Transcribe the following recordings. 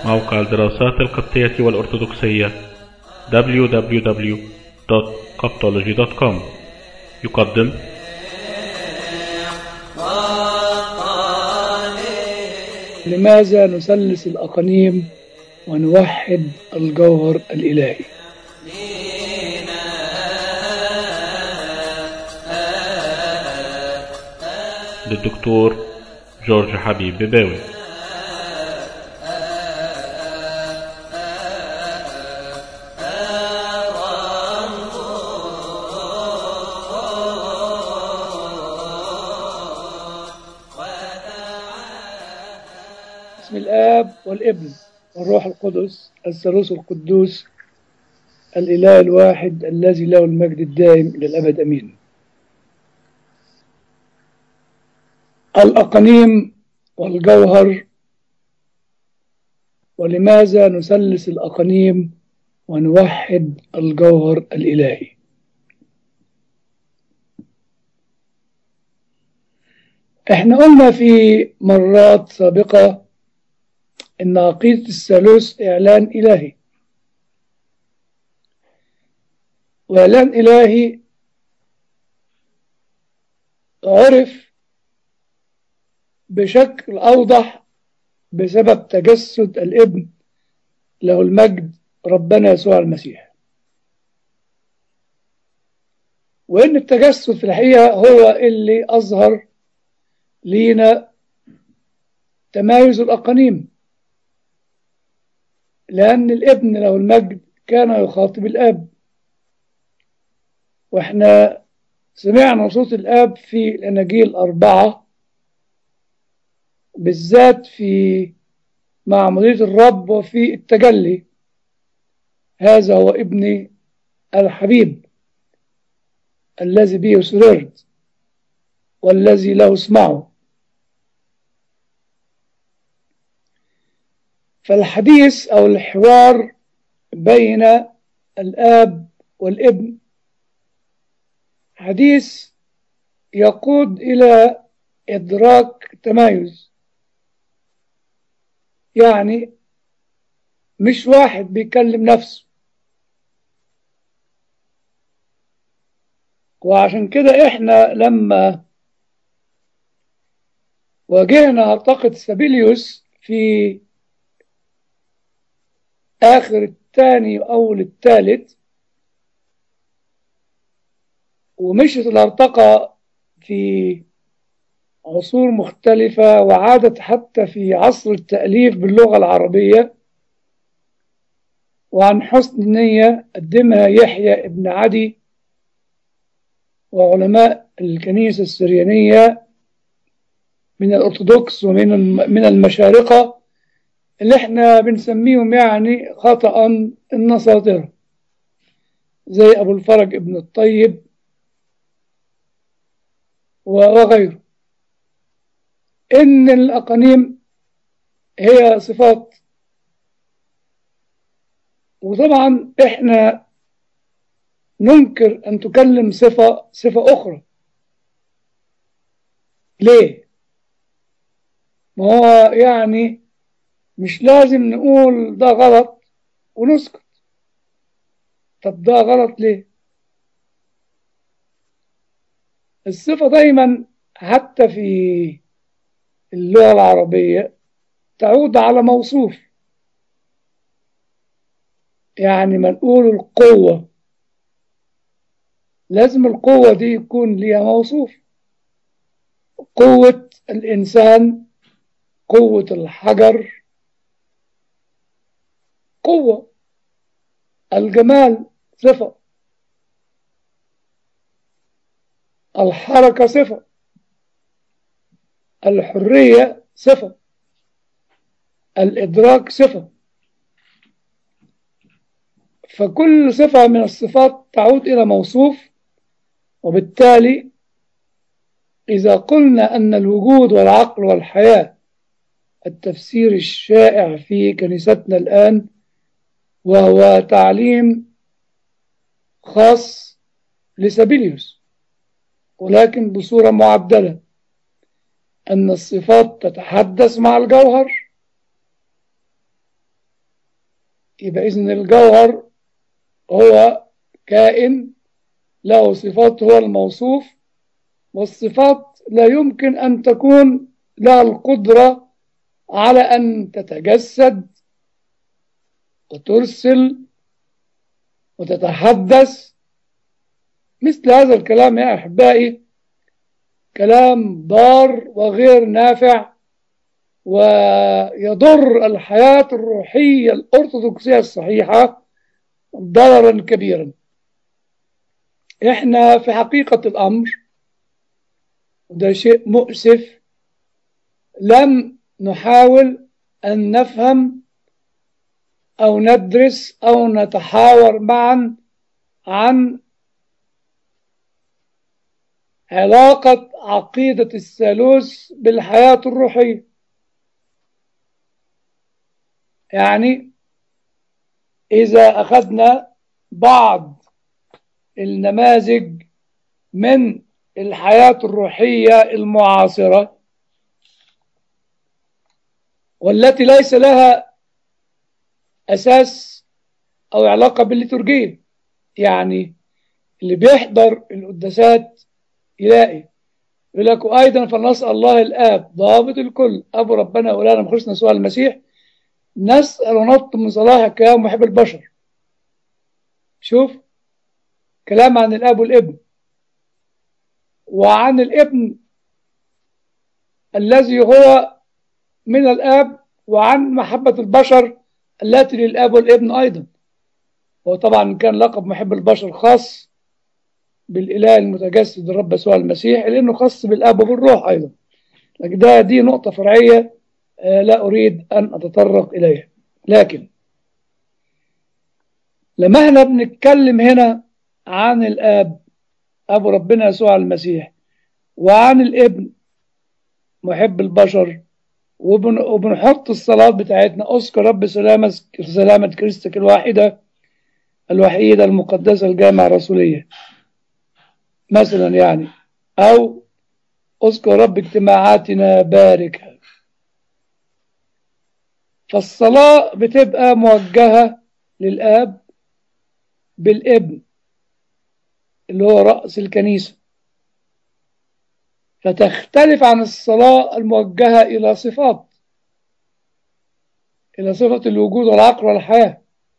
موقع الدراسات القبطية والأرثوذكسية www.coptology.com يقدم لماذا نثلث الأقانيم ونوحد الجوهر الإلهي للدكتور جورج حبيب بباوي بسم الآب والابن والروح القدس الثالوث القدوس الإله الواحد الذي له المجد الدائم إلى الأبد أمين الأقانيم والجوهر ولماذا نثلث الأقانيم ونوحد الجوهر الإلهي احنا قلنا في مرات سابقة ان عقيدة الثالوث اعلان الهي واعلان الهي عرف بشكل اوضح بسبب تجسد الابن له المجد ربنا يسوع المسيح وان التجسد في الحقيقة هو اللي اظهر لينا تمايز الأقانيم لأن الابن له المجد كان يخاطب الآب وإحنا سمعنا صوت الآب في الأناجيل الأربعة بالذات في معمودية الرب وفي التجلي هذا هو ابني الحبيب الذي به سررت والذي له اسمعه فالحديث أو الحوار بين الآب والابن حديث يقود إلى إدراك تمايز يعني مش واحد بيكلم نفسه وعشان كده إحنا لما واجهنا أعتقد سابيليوس في آخر الثاني وأول الثالث ومشت الارتقى في عصور مختلفة وعادت حتى في عصر التأليف باللغة العربية وعن حسن النية قدمها يحيى ابن عدي وعلماء الكنيسة السريانية من الأرثوذكس ومن من المشارقة اللي احنا بنسميهم يعني خطأ النصاطرة زي أبو الفرج ابن الطيب وغيره إن الأقانيم هي صفات وطبعا احنا ننكر أن تكلم صفة صفة أخرى ليه؟ ما هو يعني مش لازم نقول ده غلط ونسكت طب ده غلط ليه الصفة دايما حتى في اللغة العربية تعود على موصوف يعني ما نقول القوة لازم القوة دي يكون ليها موصوف قوة الإنسان قوة الحجر قوة الجمال صفة الحركة صفة الحرية صفة الإدراك صفة فكل صفة من الصفات تعود إلى موصوف وبالتالي إذا قلنا أن الوجود والعقل والحياة التفسير الشائع في كنيستنا الآن وهو تعليم خاص لسابيليوس ولكن بصورة معدلة أن الصفات تتحدث مع الجوهر يبقى إذن الجوهر هو كائن له صفات هو الموصوف والصفات لا يمكن أن تكون لها القدرة على أن تتجسد وترسل وتتحدث مثل هذا الكلام يا أحبائي كلام ضار وغير نافع ويضر الحياة الروحية الأرثوذكسية الصحيحة ضررا كبيرا احنا في حقيقة الأمر وده شيء مؤسف لم نحاول أن نفهم أو ندرس أو نتحاور معا عن علاقة عقيدة الثالوث بالحياة الروحية يعني إذا أخذنا بعض النماذج من الحياة الروحية المعاصرة والتي ليس لها أساس أو علاقة بالليتورجية يعني اللي بيحضر القداسات يلاقي يقول لك أيضا فنسأل الله الآب ضابط الكل أبو ربنا ولانا مخلصنا سؤال المسيح نسأل ونطلب من صلاحك يا محب البشر شوف كلام عن الأب والابن وعن الابن الذي هو من الآب وعن محبة البشر التي للآب والابن أيضا وطبعا كان لقب محب البشر خاص بالإله المتجسد الرب يسوع المسيح لأنه خاص بالآب وبالروح أيضا لكن ده دي نقطة فرعية لا أريد أن أتطرق إليها لكن لما احنا بنتكلم هنا عن الآب أبو ربنا يسوع المسيح وعن الابن محب البشر وبن وبنحط الصلاة بتاعتنا أذكر رب سلامة سلامة كريستك الواحدة الوحيدة المقدسة الجامعة الرسولية مثلا يعني أو أذكر رب اجتماعاتنا باركها فالصلاة بتبقى موجهة للآب بالابن اللي هو رأس الكنيسة فتختلف عن الصلاة الموجهة إلى صفات إلى صفة الوجود والعقل والحياة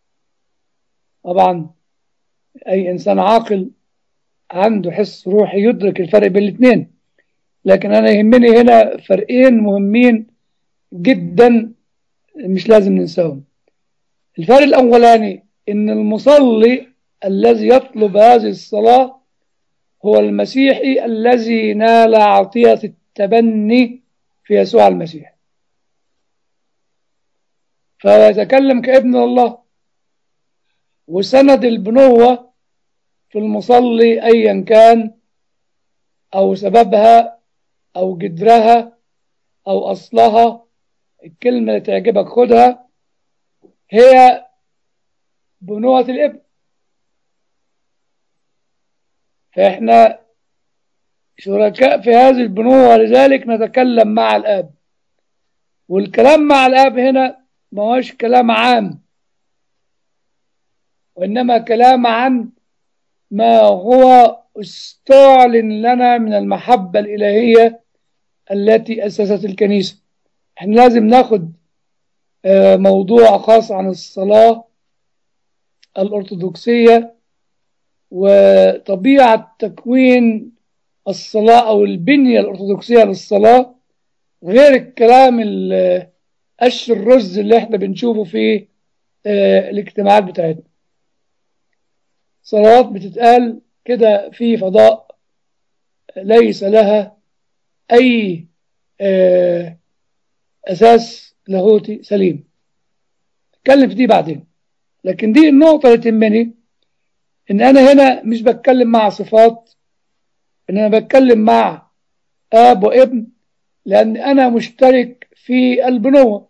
طبعا أي إنسان عاقل عنده حس روحي يدرك الفرق بين الاثنين لكن أنا يهمني هنا فرقين مهمين جدا مش لازم ننساهم الفرق الأولاني إن المصلي الذي يطلب هذه الصلاة هو المسيحي الذي نال عطية التبني في يسوع المسيح فيتكلم كابن الله وسند البنوة في المصلي أيا كان أو سببها أو جدرها أو أصلها الكلمة اللي تعجبك خدها هي بنوة الابن فإحنا شركاء في هذه البنوة ولذلك نتكلم مع الآب والكلام مع الآب هنا ما هوش كلام عام وإنما كلام عن ما هو استعلن لنا من المحبة الإلهية التي أسست الكنيسة احنا لازم ناخد موضوع خاص عن الصلاة الأرثوذكسية وطبيعة تكوين الصلاة أو البنية الأرثوذكسية للصلاة غير الكلام قش الرز اللي احنا بنشوفه في الاجتماعات بتاعتنا صلوات بتتقال كده في فضاء ليس لها أي أساس لاهوتي سليم اتكلم في دي بعدين لكن دي النقطة اللي تهمني إن أنا هنا مش بتكلم مع صفات إن أنا بتكلم مع آب وابن لأن أنا مشترك في البنوة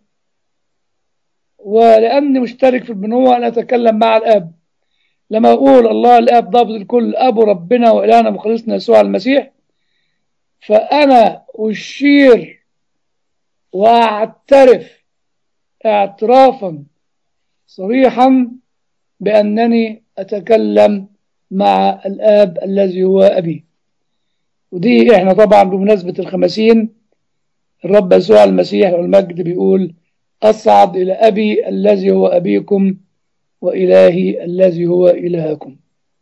ولأني مشترك في البنوة أنا أتكلم مع الآب لما أقول الله الآب ضابط الكل أبو ربنا وإلهنا مخلصنا يسوع المسيح فأنا أشير وأعترف اعترافا صريحا بأنني أتكلم مع الآب الذي هو أبي ودي إحنا طبعا بمناسبة الخمسين الرب يسوع المسيح والمجد بيقول أصعد إلى أبي الذي هو أبيكم وإلهي الذي هو إلهكم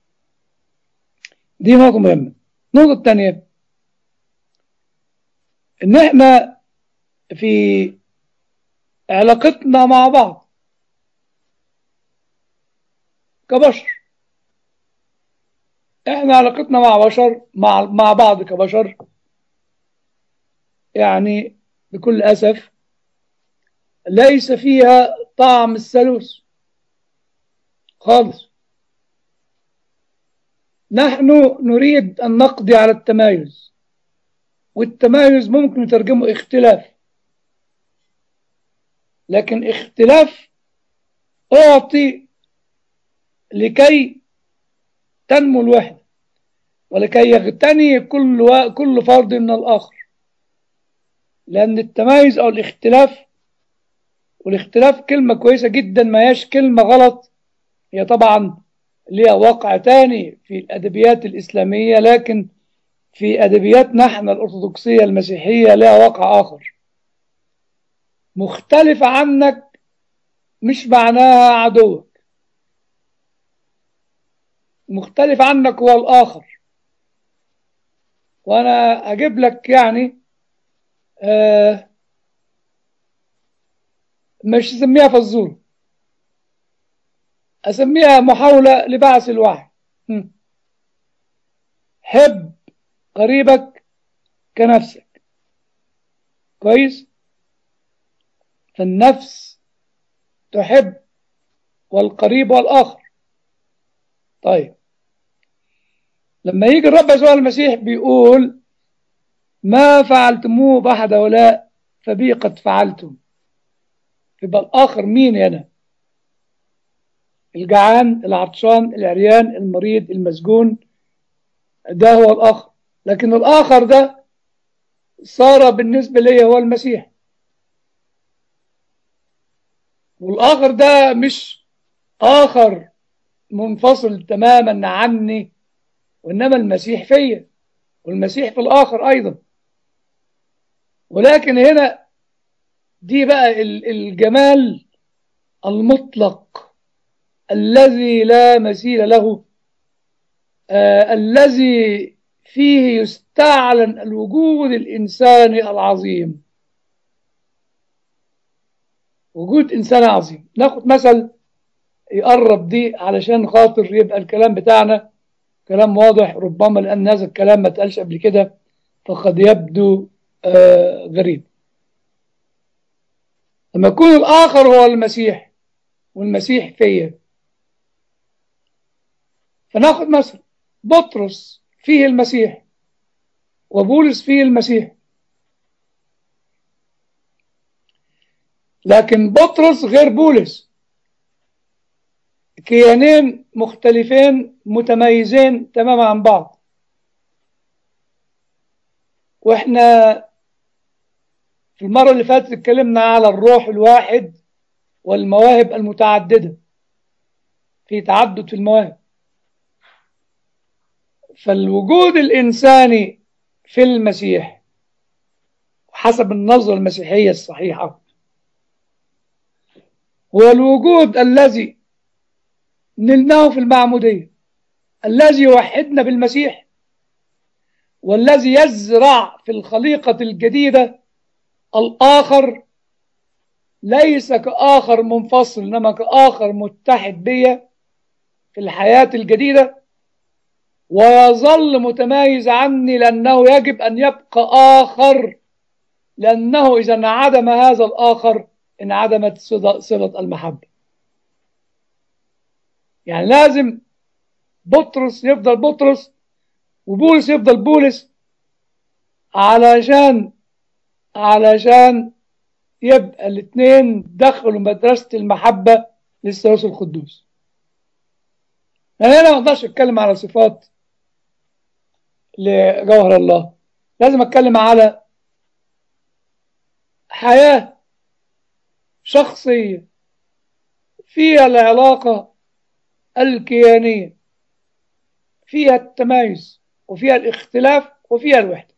دي نقطة مهمة النقطة الثانية إن إحنا في علاقتنا مع بعض كبشر احنا علاقتنا مع بشر مع مع بعض كبشر يعني بكل اسف ليس فيها طعم الثالوث خالص نحن نريد ان نقضي على التمايز والتمايز ممكن نترجمه اختلاف لكن اختلاف اعطي لكي تنمو الوحدة ولكي يغتني كل و... كل فرد من الآخر لأن التمايز أو الاختلاف والاختلاف كلمة كويسة جدا ما هياش كلمة غلط هي طبعا ليها واقع تاني في الأدبيات الإسلامية لكن في أدبياتنا احنا الأرثوذكسية المسيحية لها واقع آخر مختلف عنك مش معناها عدوك مختلف عنك هو الآخر وأنا أجيب لك يعني آه مش أسميها فزورة أسميها محاولة لبعث الوعي حب قريبك كنفسك كويس فالنفس تحب والقريب والآخر طيب لما يجي الرب يسوع المسيح بيقول ما فعلتموه بأحد هؤلاء فبي قد فعلتم يبقى الآخر مين هنا الجعان العطشان العريان المريض المسجون ده هو الآخر لكن الآخر ده صار بالنسبة لي هو المسيح والآخر ده مش آخر منفصل تماما عني وإنما المسيح فيا والمسيح في الآخر أيضا ولكن هنا دي بقى الجمال المطلق الذي لا مثيل له آه الذي فيه يستعلن الوجود الإنساني العظيم وجود إنسان عظيم ناخد مثل يقرب دي علشان خاطر يبقى الكلام بتاعنا كلام واضح ربما لأن هذا الكلام ما اتقالش قبل كده فقد يبدو آه غريب لما يكون الآخر هو المسيح والمسيح فيا فناخد مثلا بطرس فيه المسيح وبولس فيه المسيح لكن بطرس غير بولس كيانين مختلفين متميزين تماما عن بعض واحنا في المرة اللي فاتت اتكلمنا على الروح الواحد والمواهب المتعددة في تعدد في المواهب فالوجود الإنساني في المسيح حسب النظرة المسيحية الصحيحة هو الوجود الذي نلناه في المعمودية الذي يوحدنا بالمسيح والذي يزرع في الخليقة الجديدة الآخر ليس كآخر منفصل إنما كآخر متحد بيا في الحياة الجديدة ويظل متميز عني لأنه يجب أن يبقى آخر لأنه إذا انعدم هذا الآخر انعدمت صلة المحبة يعني لازم بطرس يفضل بطرس وبولس يفضل بولس علشان علشان يبقى الاثنين دخلوا مدرسة المحبة للثالوث القدوس يعني أنا ما أقدرش أتكلم على صفات لجوهر الله لازم أتكلم على حياة شخصية فيها العلاقة الكيانية فيها التمايز وفيها الاختلاف وفيها الوحدة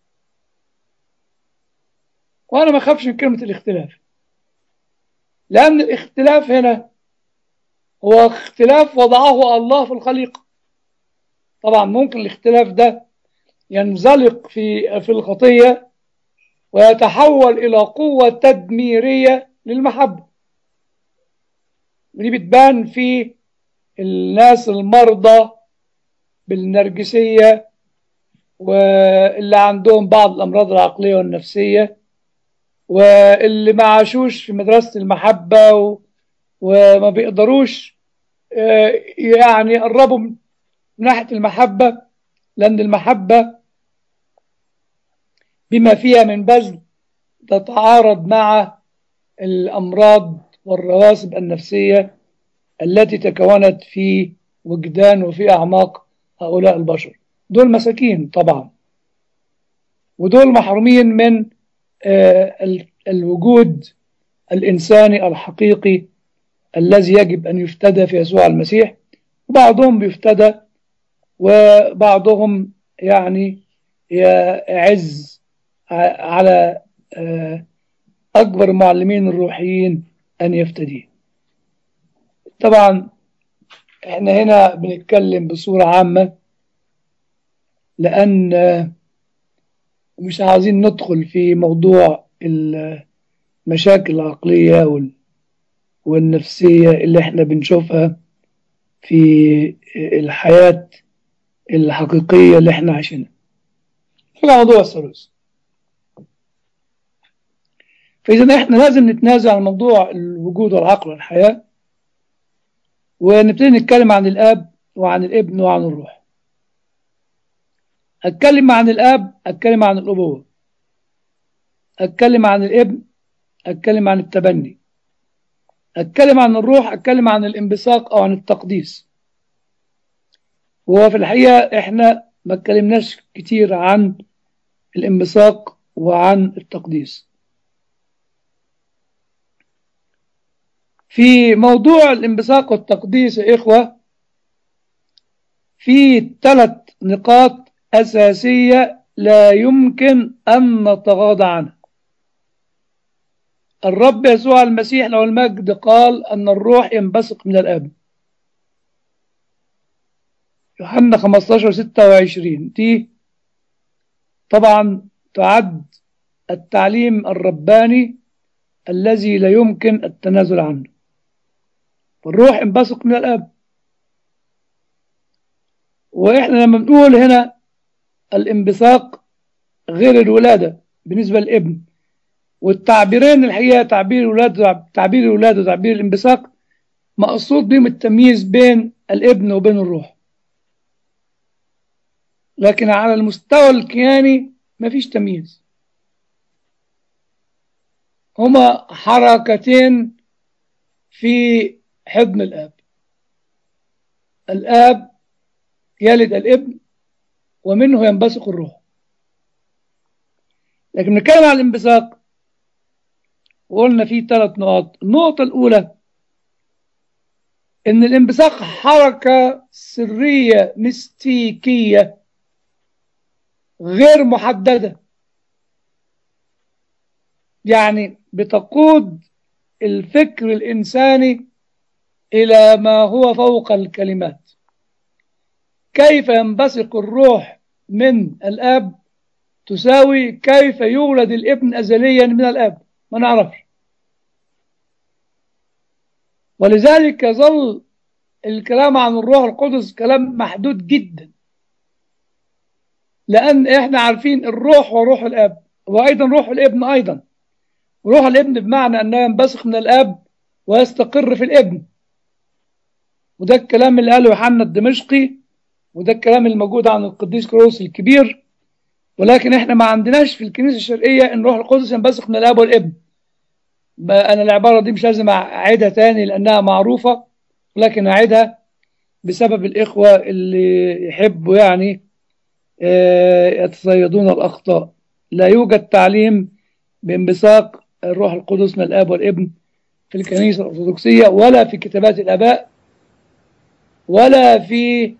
وأنا ما أخافش من كلمة الاختلاف لأن الاختلاف هنا هو اختلاف وضعه الله في الخليقة طبعا ممكن الاختلاف ده ينزلق في في الخطية ويتحول إلى قوة تدميرية للمحبة ودي بتبان في الناس المرضى بالنرجسية واللي عندهم بعض الأمراض العقلية والنفسية واللي ما عاشوش في مدرسة المحبة و... وما بيقدروش يعني يقربوا من ناحية المحبة لأن المحبة بما فيها من بذل تتعارض مع الأمراض والرواسب النفسية التي تكونت في وجدان وفي أعماق هؤلاء البشر دول مساكين طبعا ودول محرومين من الوجود الإنساني الحقيقي الذي يجب أن يفتدى في يسوع المسيح وبعضهم بيفتدى وبعضهم يعني يعز على أكبر المعلمين الروحيين أن يفتديه طبعا احنا هنا بنتكلم بصورة عامة لأن مش عايزين ندخل في موضوع المشاكل العقلية والنفسية اللي احنا بنشوفها في الحياة الحقيقية اللي احنا عايشينها في موضوع الثالوث فإذا احنا لازم نتنازع عن موضوع الوجود والعقل والحياة ونبتدي نتكلم عن الآب وعن الابن وعن الروح أتكلم عن الآب أتكلم عن الأبوة أتكلم عن الابن أتكلم عن التبني أتكلم عن الروح أتكلم عن الانبثاق أو عن التقديس وهو في الحقيقة إحنا ما اتكلمناش كتير عن الانبثاق وعن التقديس في موضوع الانبثاق والتقديس يا إخوة في ثلاث نقاط أساسية لا يمكن أن نتغاضى عنها الرب يسوع المسيح له المجد قال أن الروح ينبثق من الأب يوحنا 15 26 دي طبعا تعد التعليم الرباني الذي لا يمكن التنازل عنه والروح ينبثق من الأب وإحنا لما بنقول هنا الانبثاق غير الولادة بالنسبة للابن والتعبيرين الحقيقة تعبير الولادة تعبير الولادة وتعبير الانبثاق مقصود بهم التمييز بين الابن وبين الروح لكن على المستوى الكياني مفيش تمييز هما حركتين في حضن الآب الآب يلد الابن ومنه ينبثق الروح لكن نتكلم عن الانبثاق وقلنا فيه ثلاث نقاط النقطة الأولى إن الانبثاق حركة سرية مستيكية غير محددة يعني بتقود الفكر الإنساني إلى ما هو فوق الكلمات كيف ينبثق الروح من الآب تساوي كيف يولد الابن أزليا من الآب ما نعرفش ولذلك يظل الكلام عن الروح القدس كلام محدود جدا لأن إحنا عارفين الروح وروح الآب وأيضا روح الابن أيضا روح الابن بمعنى أنه ينبثق من الآب ويستقر في الابن وده الكلام اللي قاله يوحنا الدمشقي وده الكلام الموجود عن القديس كروس الكبير ولكن احنا ما عندناش في الكنيسة الشرقية ان روح القدس ينبثق من الاب والابن انا العبارة دي مش لازم اعيدها تاني لانها معروفة ولكن اعيدها بسبب الاخوة اللي يحبوا يعني يتصيدون الاخطاء لا يوجد تعليم بانبثاق الروح القدس من الاب والابن في الكنيسة الأرثوذكسية ولا في كتابات الآباء ولا في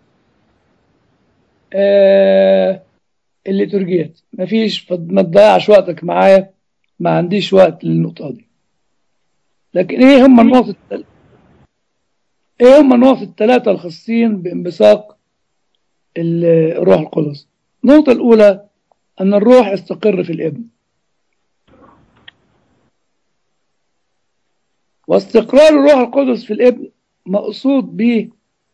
آه الليتورجيات مفيش ما تضيعش وقتك معايا ما عنديش وقت للنقطة دي لكن ايه هم النقط التل... ايه هم النقط الثلاثة الخاصين بانبثاق الروح القدس النقطة الأولى أن الروح يستقر في الابن واستقرار الروح القدس في الابن مقصود به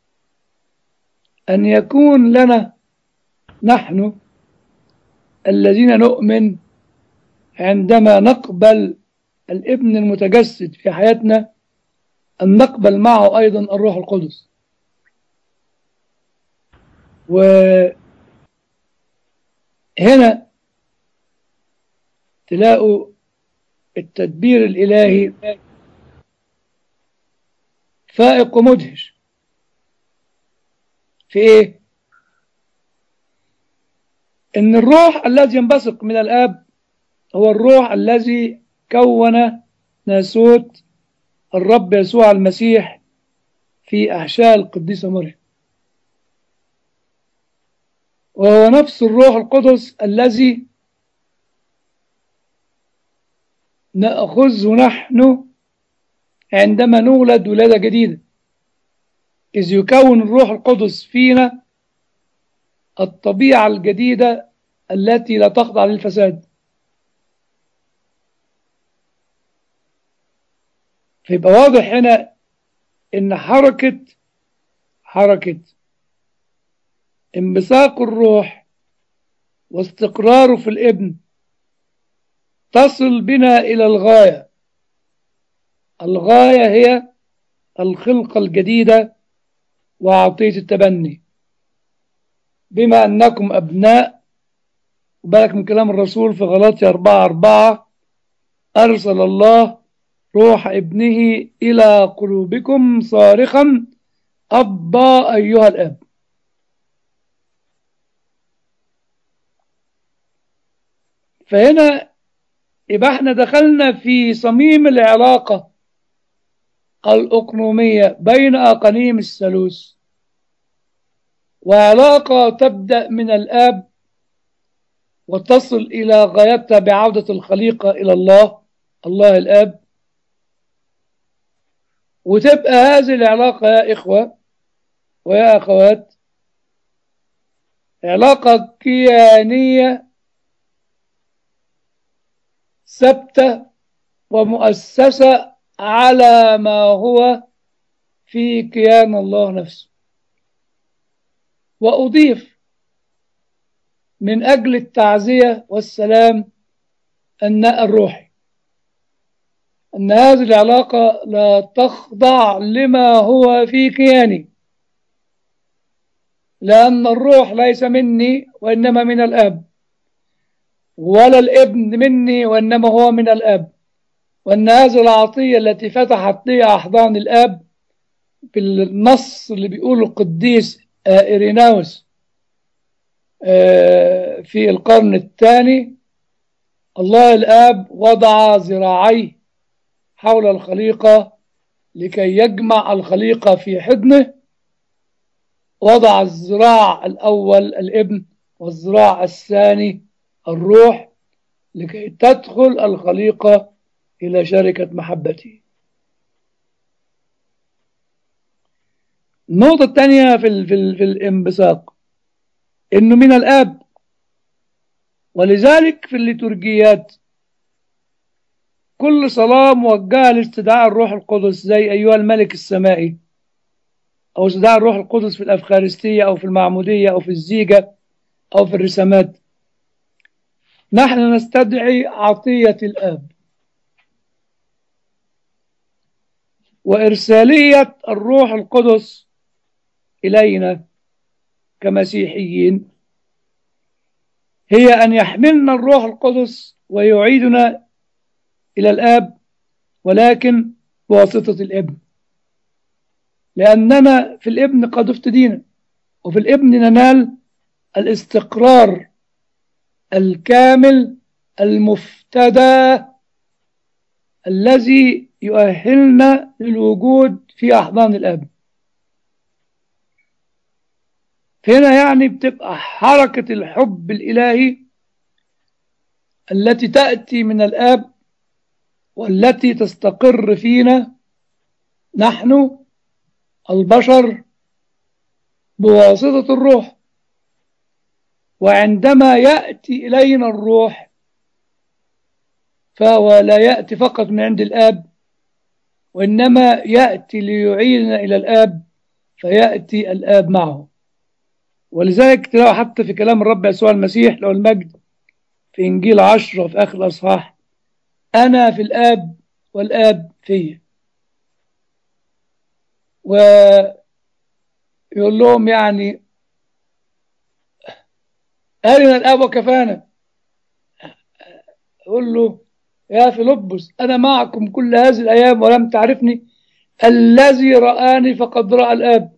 أن يكون لنا نحن الذين نؤمن عندما نقبل الابن المتجسد في حياتنا أن نقبل معه أيضا الروح القدس وهنا تلاقوا التدبير الإلهي فائق ومدهش في إيه؟ إن الروح الذي ينبثق من الآب هو الروح الذي كون ناسوت الرب يسوع المسيح في أحشاء القديسة مريم وهو نفس الروح القدس الذي نأخذه نحن عندما نولد ولادة جديدة إذ يكون الروح القدس فينا الطبيعة الجديدة التي لا تخضع للفساد فيبقى واضح هنا ان حركة حركة انبثاق الروح واستقراره في الابن تصل بنا الى الغاية الغاية هي الخلقة الجديدة وعطية التبني بما أنكم أبناء وبالك من كلام الرسول في غلاطي أربعة أربعة أرسل الله روح ابنه إلى قلوبكم صارخا أبا أيها الأب فهنا يبقى احنا دخلنا في صميم العلاقة الأقنومية بين أقانيم الثالوث وعلاقة تبدأ من الآب وتصل إلى غايتها بعودة الخليقة إلى الله الله الآب وتبقى هذه العلاقة يا إخوة ويا أخوات علاقة كيانية ثابتة ومؤسسة على ما هو في كيان الله نفسه وأضيف من أجل التعزية والسلام الناء الروحي أن هذه العلاقة لا تخضع لما هو في كياني لأن الروح ليس مني وإنما من الآب ولا الابن مني وإنما هو من الآب وأن هذه العطية التي فتحت لي أحضان الآب بالنص اللي بيقوله القديس إيريناوس في القرن الثاني الله الآب وضع ذراعيه حول الخليقة لكي يجمع الخليقة في حضنه وضع الذراع الأول الابن والذراع الثاني الروح لكي تدخل الخليقة إلى شركة محبته النقطة الثانية في, ال في, ال في الانبثاق إنه من الآب ولذلك في الليتورجيات كل صلاة موجهة لاستدعاء الروح القدس زي أيها الملك السمائي أو استدعاء الروح القدس في الأفخارستية أو في المعمودية أو في الزيجة أو في الرسامات نحن نستدعي عطية الآب وإرسالية الروح القدس إلينا كمسيحيين هي أن يحملنا الروح القدس ويعيدنا إلى الآب ولكن بواسطة الابن لأننا في الابن قد افتدينا وفي الابن ننال الاستقرار الكامل المفتدى الذي يؤهلنا للوجود في أحضان الآب هنا يعني بتبقى حركة الحب الإلهي التي تأتي من الآب والتي تستقر فينا نحن البشر بواسطة الروح وعندما يأتي إلينا الروح فهو لا يأتي فقط من عند الآب وإنما يأتي ليعيننا إلى الآب فيأتي الآب معه ولذلك تلاقوا حتى في كلام الرب يسوع المسيح له المجد في إنجيل عشرة في آخر الأصحاح أنا في الآب والآب في ويقول لهم يعني أرنا الآب وكفانا يقول له يا فيلبس أنا معكم كل هذه الأيام ولم تعرفني الذي رآني فقد رأى الآب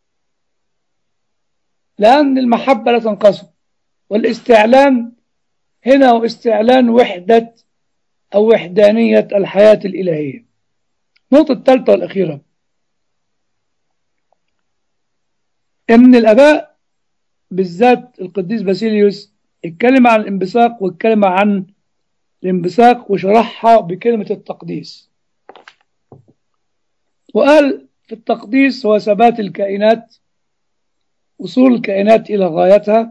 لأن المحبة لا تنقسم والاستعلان هنا هو استعلان وحدة أو وحدانية الحياة الإلهية النقطة الثالثة والأخيرة إن الآباء بالذات القديس باسيليوس اتكلم عن الانبثاق واتكلم عن الانبثاق وشرحها بكلمة التقديس وقال في التقديس هو ثبات الكائنات وصول الكائنات إلى غايتها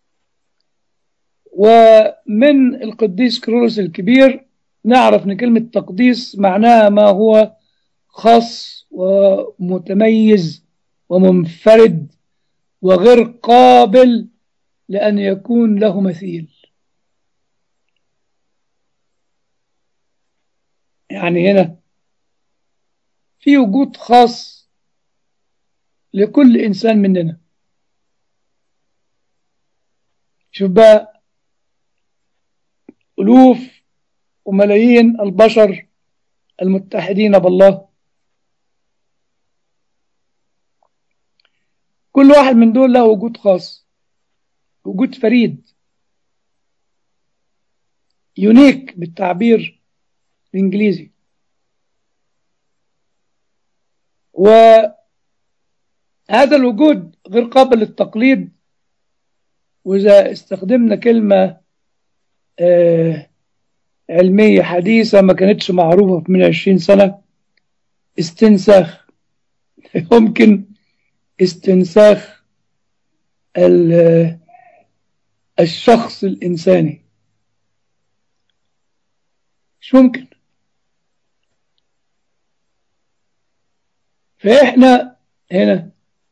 ومن القديس كرولوس الكبير نعرف ان كلمة تقديس معناها ما هو خاص ومتميز ومنفرد وغير قابل لأن يكون له مثيل يعني هنا في وجود خاص لكل إنسان مننا شوف بقى ألوف وملايين البشر المتحدين بالله كل واحد من دول له وجود خاص وجود فريد يونيك بالتعبير الإنجليزي وهذا الوجود غير قابل للتقليد وإذا استخدمنا كلمة آه علمية حديثة ما كانتش معروفة من عشرين سنة استنساخ يمكن استنساخ الشخص الإنساني مش ممكن فإحنا هنا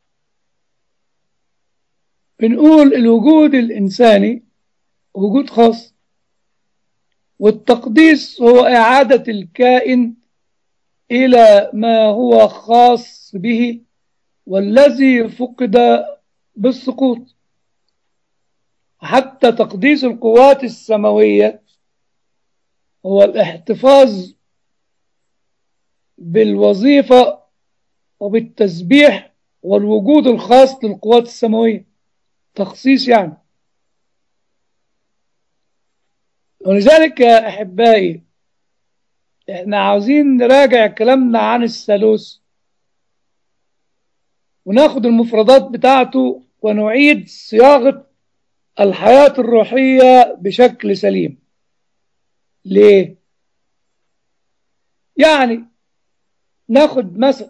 بنقول الوجود الإنساني وجود خاص والتقديس هو إعادة الكائن إلى ما هو خاص به والذي فقد بالسقوط حتى تقديس القوات السماوية هو الاحتفاظ بالوظيفة وبالتسبيح والوجود الخاص للقوات السماوية تخصيص يعني ولذلك يا أحبائي احنا عاوزين نراجع كلامنا عن الثالوث وناخد المفردات بتاعته ونعيد صياغة الحياة الروحية بشكل سليم ليه؟ يعني ناخد مثل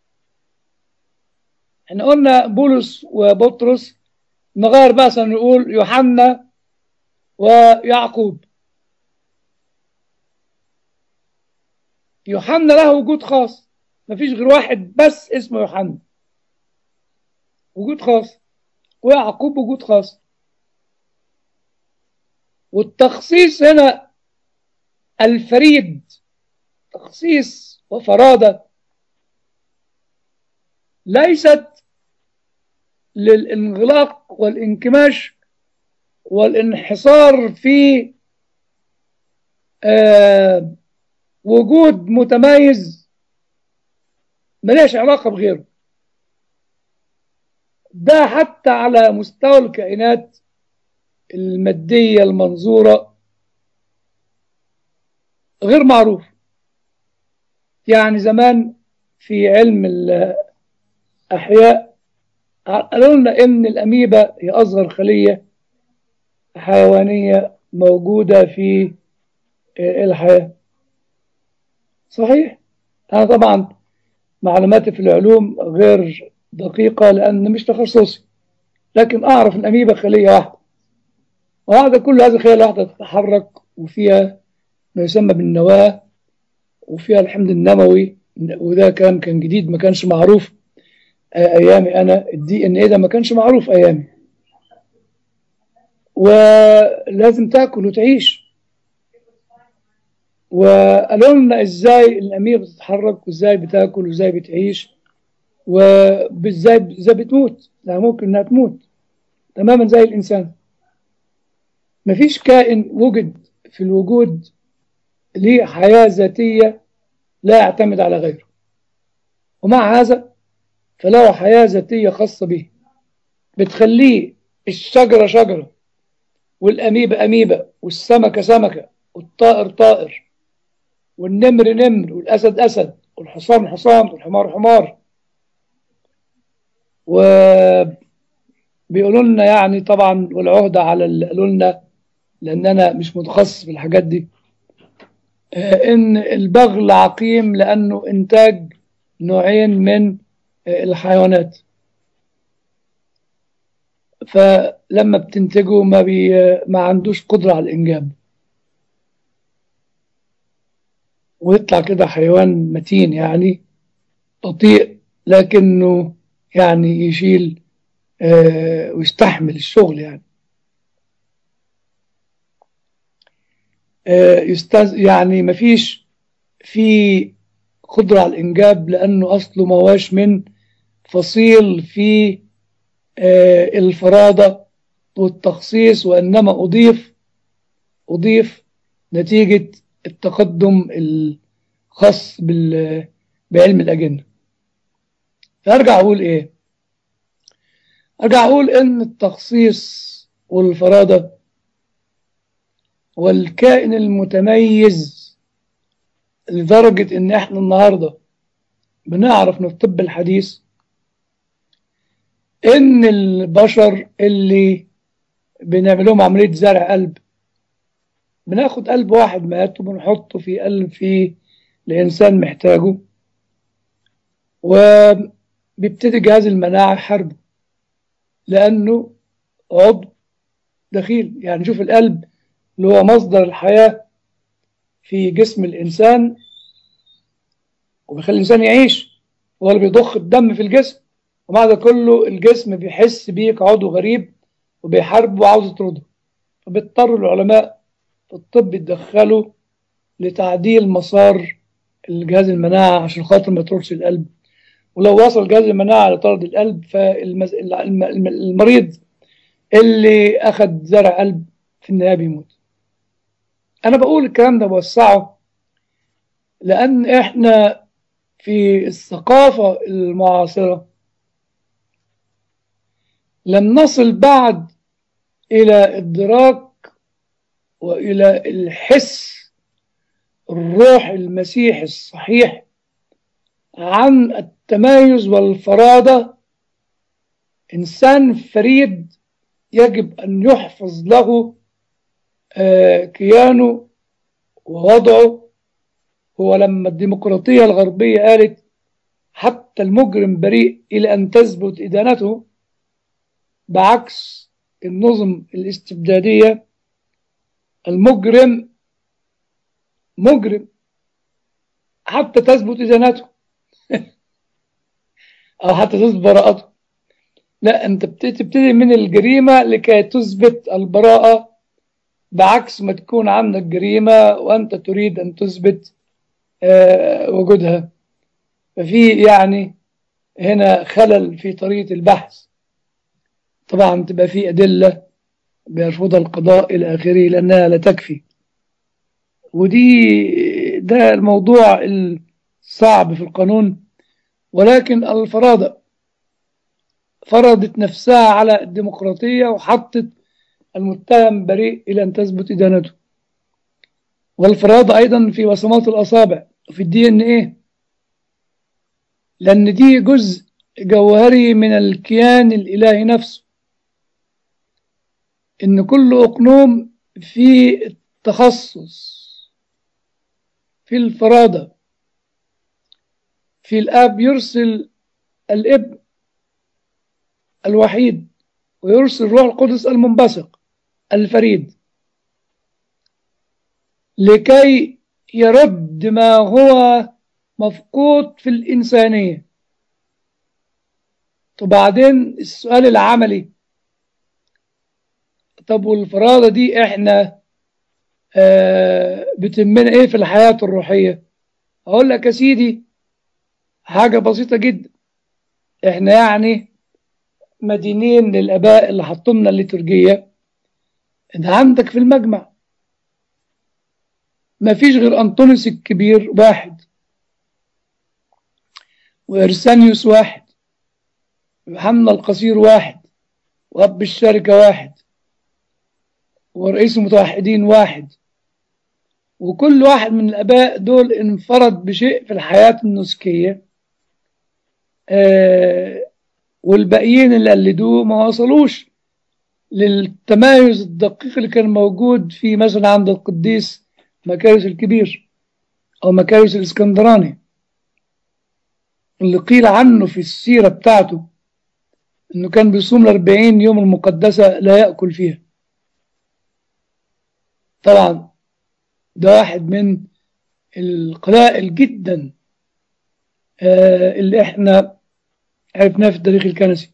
احنا قلنا بولس وبطرس نغير بقى نقول يوحنا ويعقوب يوحنا له وجود خاص مفيش غير واحد بس اسمه يوحنا وجود خاص ويعقوب وجود خاص والتخصيص هنا الفريد تخصيص وفرادة ليست للانغلاق والانكماش والانحصار في آه وجود متميز مليش علاقة بغيره ده حتى على مستوى الكائنات المادية المنظورة غير معروف يعني زمان في علم الأحياء قالوا لنا إن الأميبا هي أصغر خلية حيوانية موجودة في الحياة صحيح أنا طبعا معلوماتي في العلوم غير دقيقة لأن مش تخصصي لكن أعرف الأميبا خلية واحدة وهذا كل هذه الخلية الواحدة تتحرك وفيها ما يسمى بالنواة وفيها الحمض النووي وده كان كان جديد ما كانش معروف ايامي انا الدي ان ايه ده ما كانش معروف ايامي ولازم تاكل وتعيش وقالوا لنا ازاي الامير بتتحرك وازاي بتاكل وازاي بتعيش وازاي ازاي بتموت لا ممكن انها تموت تماما زي الانسان مفيش كائن وجد في الوجود ليه حياة ذاتية لا يعتمد على غيره ومع هذا فله حياة ذاتية خاصة به بتخليه الشجرة شجرة والأميبة أميبة والسمكة سمكة والطائر طائر والنمر نمر والأسد أسد والحصان حصان والحمار حمار وبيقولوا لنا يعني طبعا والعهدة على اللي قالوا لنا لأن أنا مش متخصص في الحاجات دي إن البغل عقيم لأنه إنتاج نوعين من الحيوانات فلما بتنتجه ما, بي ما عندوش قدرة على الإنجاب ويطلع كده حيوان متين يعني بطيء لكنه يعني يشيل آه ويستحمل الشغل يعني آه يستاز يعني مفيش في قدرة على الإنجاب لأنه أصله مواش من فصيل في آه الفرادة والتخصيص وإنما أضيف أضيف نتيجة التقدم الخاص بعلم الأجنة فأرجع أقول إيه أرجع أقول إن التخصيص والفرادة والكائن المتميز لدرجة إن إحنا النهاردة بنعرف من الطب الحديث إن البشر اللي بنعمل لهم عملية زرع قلب بناخد قلب واحد مات وبنحطه في قلب في الإنسان محتاجه وبيبتدي جهاز المناعة يحاربه لأنه عضو دخيل يعني شوف القلب اللي هو مصدر الحياة في جسم الإنسان وبيخلي الإنسان يعيش هو اللي بيضخ الدم في الجسم ومع ده كله الجسم بيحس بيه كعضو غريب وبيحاربه وعاوز يطرده فبيضطر العلماء في الطب يتدخلوا لتعديل مسار الجهاز المناعة عشان خاطر ما يطردش القلب ولو وصل جهاز المناعة لطرد القلب فالمريض اللي أخذ زرع قلب في النهاية بيموت أنا بقول الكلام ده بوسعه لأن إحنا في الثقافة المعاصرة لم نصل بعد إلى إدراك وإلى الحس الروح المسيحي الصحيح عن التمايز والفرادة إنسان فريد يجب أن يحفظ له كيانه ووضعه هو لما الديمقراطية الغربية قالت حتى المجرم بريء إلى أن تثبت إدانته بعكس النظم الاستبدادية المجرم مجرم حتى تثبت إدانته أو حتى تثبت براءته لا أنت تبتدي من الجريمة لكي تثبت البراءة بعكس ما تكون عندك جريمة وأنت تريد أن تثبت آه وجودها ففي يعني هنا خلل في طريقة البحث طبعا تبقى في أدلة بيرفضها القضاء إلى آخره لأنها لا تكفي ودي ده الموضوع الصعب في القانون ولكن الفرادة فرضت نفسها على الديمقراطية وحطت المتهم بريء إلى أن تثبت إدانته والفرادة أيضا في بصمات الأصابع وفي الدي إن إيه لأن دي جزء جوهري من الكيان الإلهي نفسه إن كل أقنوم في التخصص في الفرادة في الآب يرسل الابن الوحيد ويرسل روح القدس المنبثق الفريد لكي يرد ما هو مفقود في الإنسانية وبعدين السؤال العملي طب والفرادة دي احنا آه بتمنا ايه في الحياة الروحية اقول لك يا سيدي حاجة بسيطة جدا احنا يعني مدينين للاباء اللي حطوا لنا الليتورجية انت عندك في المجمع ما فيش غير أنطونيوس الكبير واحد وإرسانيوس واحد ويوحنا القصير واحد وأب الشركة واحد ورئيس المتوحدين واحد وكل واحد من الآباء دول انفرد بشيء في الحياة النسكية آه والباقيين اللي قلدوه ما وصلوش للتمايز الدقيق اللي كان موجود في مثلا عند القديس مكارس الكبير أو مكارس الإسكندراني اللي قيل عنه في السيرة بتاعته إنه كان بيصوم الأربعين يوم المقدسة لا يأكل فيها طبعا ده واحد من القلائل جدا آه اللي احنا عرفناه في التاريخ الكنسي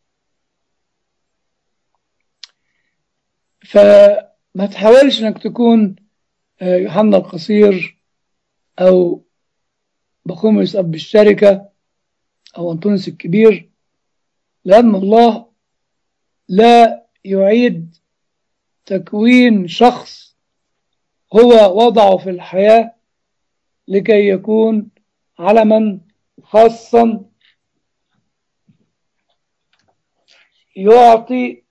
فما تحاولش انك تكون يوحنا القصير أو بخوميوس أب الشركة أو أنطونيوس الكبير لأن الله لا يعيد تكوين شخص هو وضعه في الحياة لكي يكون علما خاصا يعطي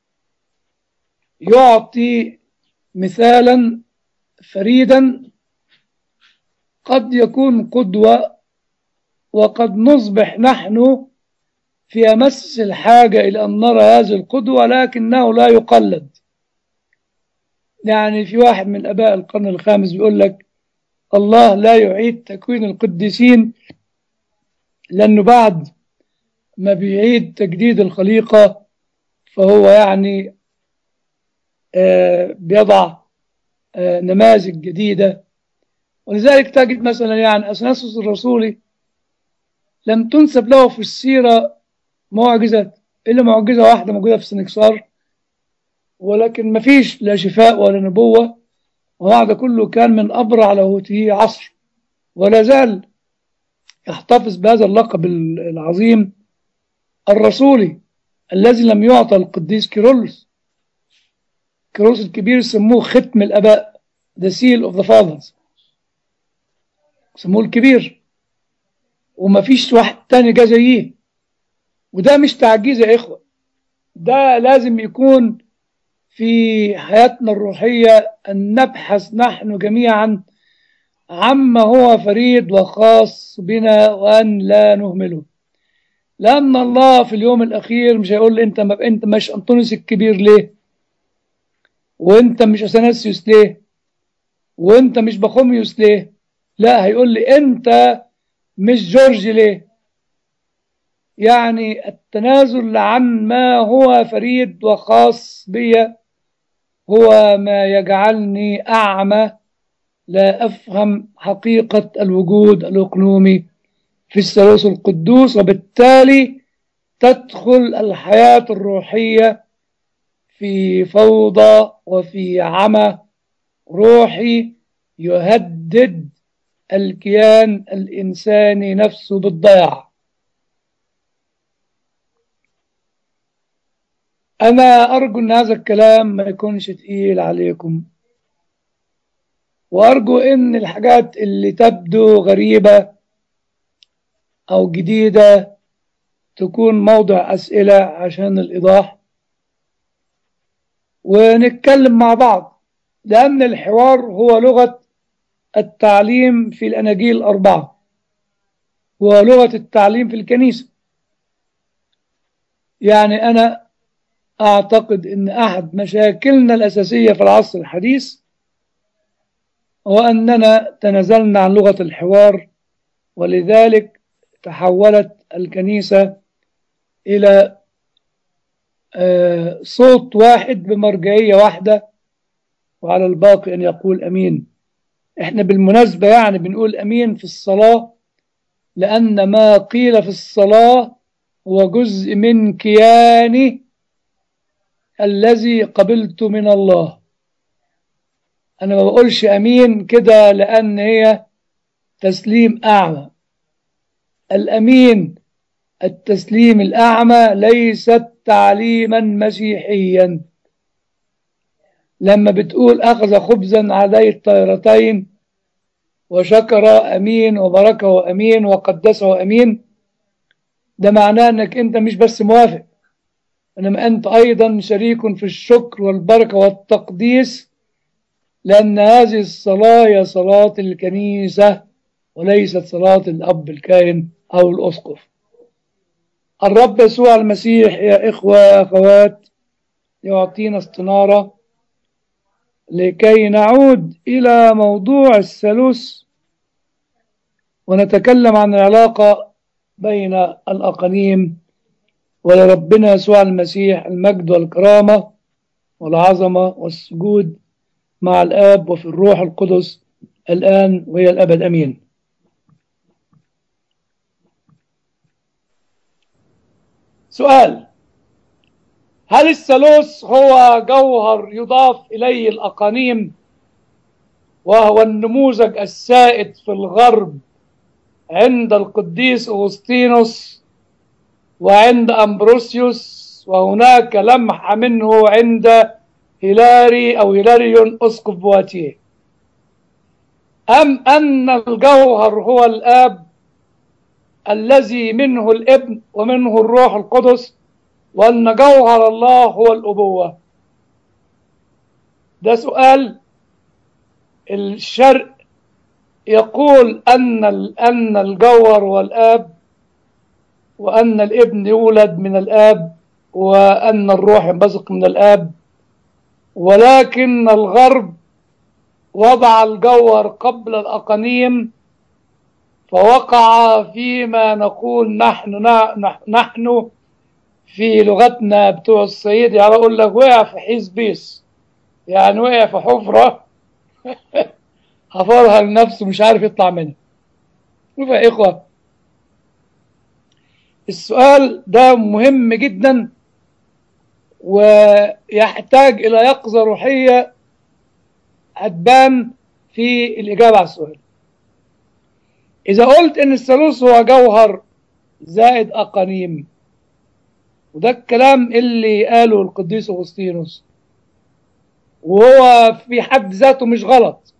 يعطي مثالا فريدا قد يكون قدوة وقد نصبح نحن في أمس الحاجة إلى أن نرى هذه القدوة لكنه لا يقلد يعني في واحد من أباء القرن الخامس بيقول لك الله لا يعيد تكوين القديسين لأنه بعد ما بيعيد تجديد الخليقة فهو يعني آه بيضع آه نماذج جديدة ولذلك تجد مثلا يعني أثناسوس الرسولي لم تنسب له في السيرة معجزات إلا معجزة واحدة موجودة في سنكسار ولكن ما فيش لا شفاء ولا نبوة وهذا كله كان من أبرع لاهوته عصر ولا زال يحتفظ بهذا اللقب العظيم الرسولي الذي لم يعطى القديس كيرلس كيرلس الكبير سموه ختم الآباء the seal of the fathers سموه الكبير وما فيش واحد تاني جا زيه وده مش تعجيز يا إخوة ده لازم يكون في حياتنا الروحية أن نبحث نحن جميعا عما هو فريد وخاص بنا وأن لا نهمله لأن الله في اليوم الأخير مش هيقول لي أنت ما أنت مش أنطونيوس الكبير ليه وأنت مش أثناسيوس ليه وأنت مش بخوميوس ليه لا هيقول لي أنت مش جورج ليه يعني التنازل عن ما هو فريد وخاص بي هو ما يجعلني أعمى لا أفهم حقيقة الوجود الأقنومي في الثالوث القدوس وبالتالي تدخل الحياة الروحية في فوضى وفي عمى روحي يهدد الكيان الإنساني نفسه بالضياع أنا أرجو أن هذا الكلام ما يكونش تقيل عليكم وأرجو أن الحاجات اللي تبدو غريبة أو جديدة تكون موضع أسئلة عشان الإيضاح ونتكلم مع بعض لأن الحوار هو لغة التعليم في الأناجيل الأربعة ولغة التعليم في الكنيسة يعني أنا أعتقد أن أحد مشاكلنا الأساسية في العصر الحديث هو أننا تنازلنا عن لغة الحوار ولذلك تحولت الكنيسة إلى صوت واحد بمرجعية واحدة وعلى الباقي أن يقول أمين إحنا بالمناسبة يعني بنقول أمين في الصلاة لأن ما قيل في الصلاة هو جزء من كياني الذي قبلت من الله أنا ما بقولش أمين كده لأن هي تسليم أعمى الأمين التسليم الأعمى ليست تعليما مسيحيا لما بتقول أخذ خبزا علي الطيرتين وشكر أمين وبركه أمين وقدسه أمين ده معناه أنك أنت مش بس موافق إنما أنت أيضا شريك في الشكر والبركة والتقديس لأن هذه الصلاة هي صلاة الكنيسة وليست صلاة الأب الكاهن أو الأسقف الرب يسوع المسيح يا إخوة أخوات يعطينا استنارة لكي نعود إلى موضوع الثالوث ونتكلم عن العلاقة بين الأقانيم ولربنا يسوع المسيح المجد والكرامة والعظمة والسجود مع الآب وفي الروح القدس الآن وهي الأبد أمين سؤال هل الثالوث هو جوهر يضاف إليه الأقانيم وهو النموذج السائد في الغرب عند القديس أغسطينوس وعند أمبروسيوس وهناك لمحة منه عند هيلاري أو هيلاريون أسقف بواتيه أم أن الجوهر هو الآب الذي منه الابن ومنه الروح القدس وأن جوهر الله هو الأبوة ده سؤال الشرق يقول أن أن الجوهر هو الآب وأن الابن يولد من الآب وأن الروح ينبثق من الآب ولكن الغرب وضع الجوهر قبل الأقانيم فوقع فيما نقول نحن نحن في لغتنا بتوع الصعيد يعني اقول لك وقع في حيز بيس يعني وقع في حفرة حفرها لنفسه مش عارف يطلع منها شوف يا إخوة السؤال ده مهم جدا ويحتاج إلى يقظة روحية هتبان في الإجابة على السؤال إذا قلت إن الثالوث هو جوهر زائد أقانيم وده الكلام اللي قاله القديس أغسطينوس وهو في حد ذاته مش غلط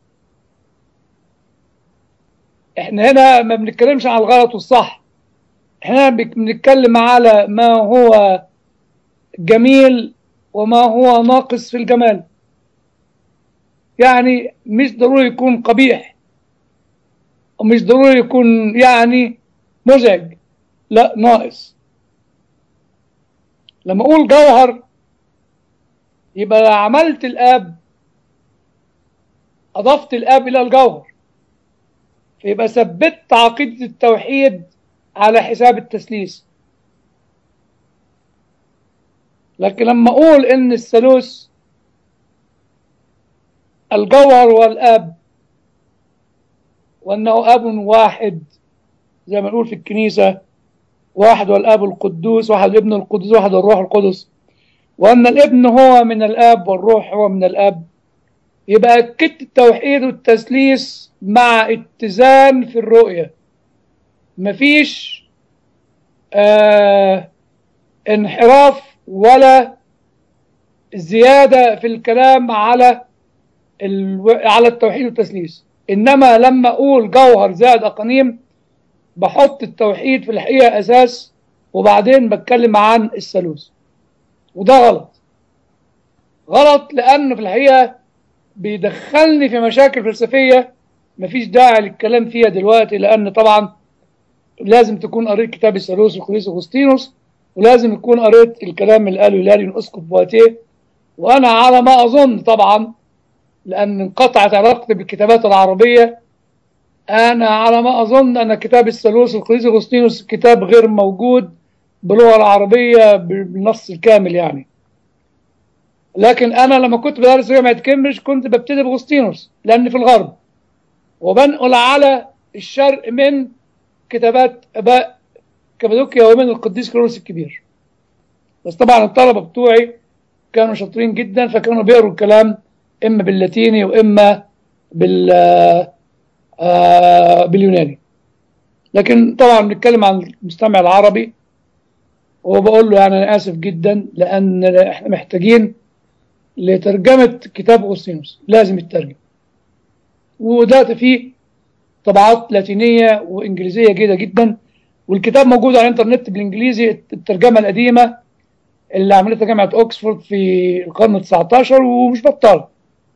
احنا هنا ما بنتكلمش عن الغلط والصح احنا بنتكلم على ما هو جميل وما هو ناقص في الجمال يعني مش ضروري يكون قبيح ومش ضروري يكون يعني مزعج لا ناقص لما اقول جوهر يبقى عملت الاب اضفت الاب الى الجوهر فيبقى ثبت عقيده التوحيد على حساب التثليث لكن لما اقول ان الثالوث الجوهر والاب وانه اب واحد زي ما نقول في الكنيسه واحد والاب القدوس واحد الابن القدوس واحد الروح القدس وان الابن هو من الاب والروح هو من الاب يبقى اكدت التوحيد والتثليث مع اتزان في الرؤيه مفيش آه انحراف ولا زياده في الكلام على الو... على التوحيد والتثليث انما لما اقول جوهر زائد اقانيم بحط التوحيد في الحقيقه اساس وبعدين بتكلم عن الثالوث وده غلط غلط لانه في الحقيقه بيدخلني في مشاكل فلسفيه مفيش داعي للكلام فيها دلوقتي لان طبعا لازم تكون قريت كتاب الثالوث القديس اغسطينوس ولازم تكون قريت الكلام اللي قاله هيلاريون اسقف بواتيه وانا على ما اظن طبعا لان انقطعت علاقتي بالكتابات العربيه انا على ما اظن ان كتاب الثالوث القديس اغسطينوس كتاب غير موجود باللغه العربيه بالنص الكامل يعني لكن انا لما كنت بدرس جامعه كامبريدج كنت ببتدي باغسطينوس لان في الغرب وبنقل على الشرق من كتابات اباء كابادوكيا ومن القديس كيرلس الكبير بس طبعا الطلبه بتوعي كانوا شاطرين جدا فكانوا بيقروا الكلام اما باللاتيني واما بال آه باليوناني لكن طبعا بنتكلم عن المستمع العربي وبقول له يعني انا اسف جدا لان احنا محتاجين لترجمه كتاب اغسطينوس لازم يترجم ودلوقتي فيه طبعات لاتينيه وانجليزيه جيده جدا والكتاب موجود على الانترنت بالانجليزي الترجمه القديمه اللي عملتها جامعه اوكسفورد في القرن ال 19 ومش بطاله.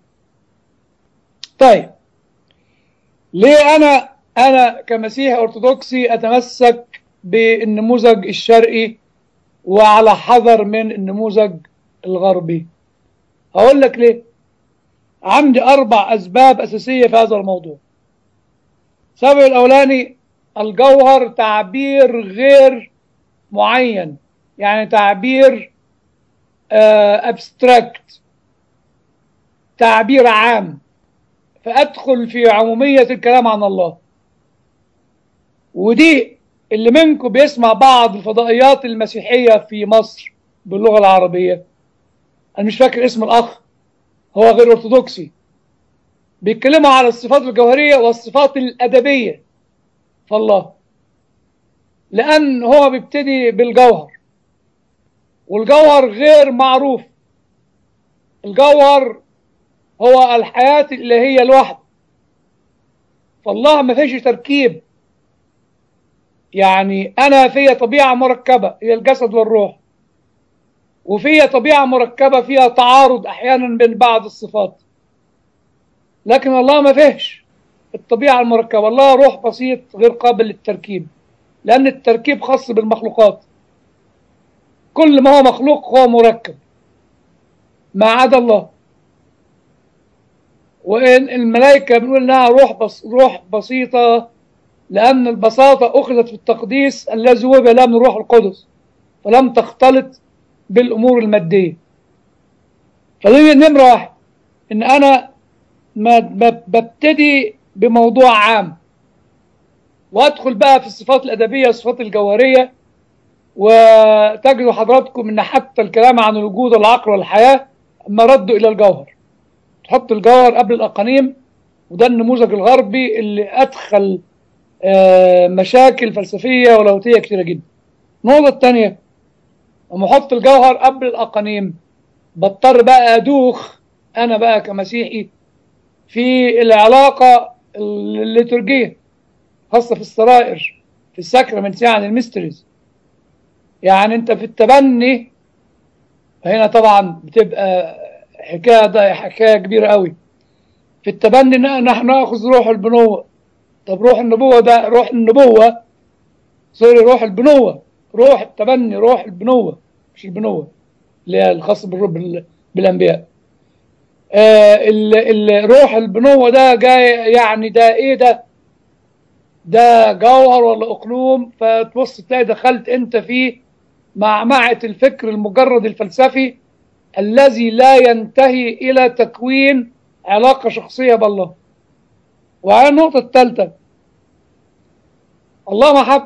طيب ليه انا انا كمسيحي ارثوذكسي اتمسك بالنموذج الشرقي وعلى حذر من النموذج الغربي؟ هقول لك ليه؟ عندي اربع اسباب اساسيه في هذا الموضوع. السبب الاولاني الجوهر تعبير غير معين يعني تعبير ابستراكت تعبير عام فادخل في عموميه الكلام عن الله ودي اللي منكم بيسمع بعض الفضائيات المسيحيه في مصر باللغه العربيه انا مش فاكر اسم الاخ هو غير ارثوذكسي بيتكلموا على الصفات الجوهريه والصفات الادبيه فالله لأن هو بيبتدي بالجوهر والجوهر غير معروف الجوهر هو الحياة الإلهية الواحدة فالله ما فيش تركيب يعني أنا في طبيعة مركبة هي الجسد والروح وفي طبيعة مركبة فيها تعارض أحيانا بين بعض الصفات لكن الله ما فيش الطبيعة المركبة الله روح بسيط غير قابل للتركيب لأن التركيب خاص بالمخلوقات كل ما هو مخلوق هو مركب ما عدا الله وإن الملائكة بنقول إنها روح بس روح بسيطة لأن البساطة أخذت في التقديس الذي وهب لها من الروح القدس فلم تختلط بالأمور المادية فدي نمرة واحد إن أنا ما ببتدي بموضوع عام وادخل بقى في الصفات الادبيه والصفات الجوهريه وتجدوا حضراتكم ان حتى الكلام عن الوجود والعقل والحياه مرده الى الجوهر تحط الجوهر قبل الاقانيم وده النموذج الغربي اللي ادخل مشاكل فلسفيه ولاهوتيه كثيره جدا النقطه الثانيه لما احط الجوهر قبل الاقانيم بضطر بقى ادوخ انا بقى كمسيحي في العلاقه الليتورجيه خاصه في السرائر في الساكرمنتس يعني الميستريز يعني انت في التبني هنا طبعا بتبقى حكايه ده حكايه كبيره قوي في التبني نحن ناخذ روح البنوه طب روح النبوه ده روح النبوه سوري روح البنوه روح التبني روح البنوه مش البنوه اللي هي الخاصه بالرب بالانبياء آه الروح البنوه ده جاي يعني ده ايه ده ده جوهر ولا اقلوم فتبص تلاقي دخلت انت في معمعة الفكر المجرد الفلسفي الذي لا ينتهي الى تكوين علاقة شخصية بالله وعلى النقطة الثالثة الله محب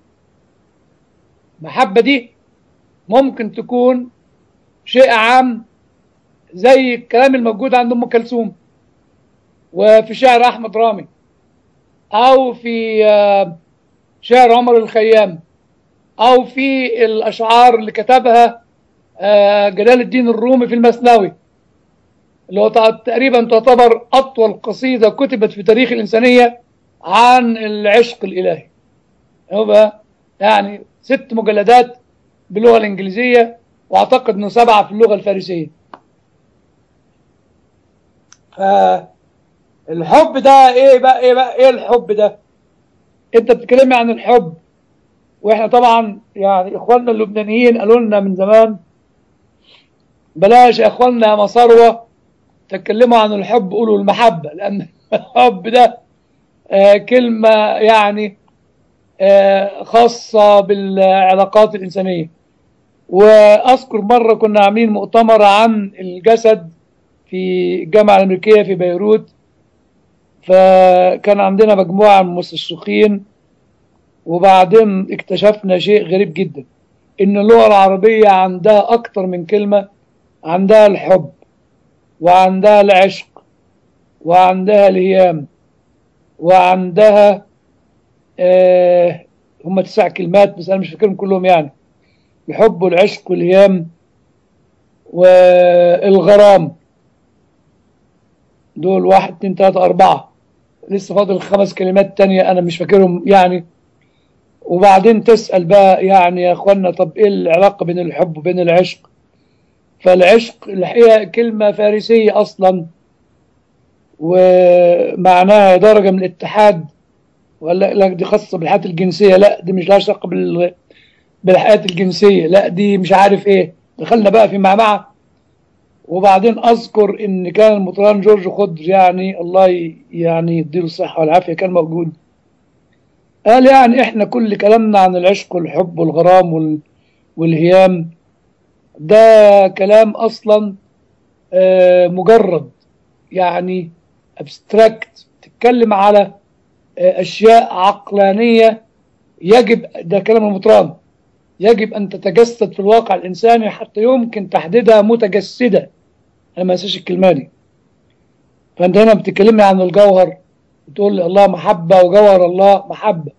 محبة دي ممكن تكون شيء عام زي الكلام الموجود عند ام كلثوم وفي شعر احمد رامي او في شعر عمر الخيام او في الاشعار اللي كتبها جلال الدين الرومي في المثنوي اللي هو تقريبا تعتبر اطول قصيده كتبت في تاريخ الانسانيه عن العشق الالهي هو يعني ست مجلدات باللغه الانجليزيه واعتقد انه سبعه في اللغه الفارسيه فالحب ده ايه بقى ايه بقى ايه الحب ده انت بتتكلمي عن الحب واحنا طبعا يعني اخواننا اللبنانيين قالوا لنا من زمان بلاش يا اخواننا يا مصاروة تتكلموا عن الحب قولوا المحبة لان الحب ده آه كلمة يعني آه خاصة بالعلاقات الإنسانية وأذكر مرة كنا عاملين مؤتمر عن الجسد في الجامعة الأمريكية في بيروت فكان عندنا مجموعة من المستشرقين وبعدين اكتشفنا شيء غريب جدا إن اللغة العربية عندها أكتر من كلمة عندها الحب وعندها العشق وعندها الهيام وعندها آه هم تسع كلمات بس أنا مش فاكرهم كلهم يعني الحب والعشق والهيام والغرام دول واحد اتنين تلاتة أربعة لسه فاضل خمس كلمات تانية أنا مش فاكرهم يعني وبعدين تسأل بقى يعني يا أخوانا طب إيه العلاقة بين الحب وبين العشق فالعشق الحقيقة كلمة فارسية أصلا ومعناها درجة من الاتحاد ولا لا دي خاصة بالحياة الجنسية لا دي مش لها علاقة بال بالحياة الجنسية لا دي مش عارف ايه دخلنا بقى في معمعة وبعدين اذكر ان كان المطران جورج خضر يعني الله يعني يديله الصحة والعافية كان موجود قال يعني احنا كل كلامنا عن العشق والحب والغرام وال... والهيام ده كلام اصلا آه مجرد يعني ابستراكت تتكلم على آه اشياء عقلانية يجب ده كلام المطران يجب أن تتجسد في الواقع الإنساني حتى يمكن تحديدها متجسدة أنا ما أنساش الكلمة دي فأنت هنا بتكلمني عن الجوهر بتقول لي الله محبة وجوهر الله محبة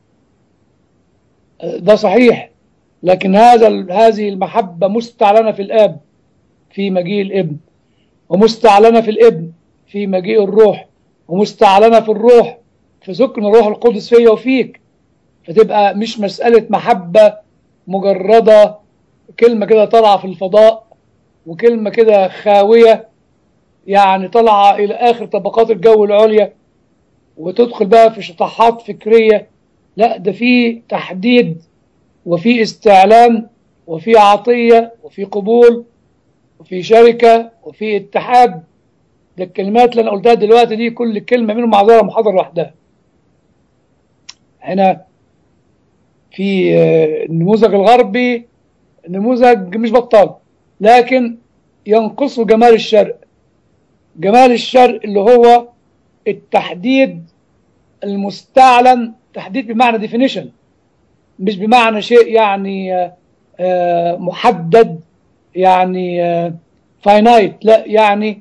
ده صحيح لكن هذا هذه المحبة مستعلنة في الآب في مجيء الابن ومستعلنة في الابن في مجيء الروح ومستعلنة في الروح في سكن الروح القدس فيا وفيك فتبقى مش مسألة محبة مجردة كلمة كده طالعة في الفضاء وكلمة كده خاوية يعني طالعة إلى آخر طبقات الجو العليا وتدخل بقى في شطحات فكرية لا ده في تحديد وفي استعلام وفي عطية وفي قبول وفي شركة وفي اتحاد ده الكلمات اللي أنا قلتها دلوقتي دي كل كلمة منهم معذرة محاضرة لوحدها هنا في النموذج الغربي نموذج مش بطال لكن ينقصه جمال الشرق جمال الشرق اللي هو التحديد المستعلن تحديد بمعنى definition مش بمعنى شيء يعني محدد يعني finite لا يعني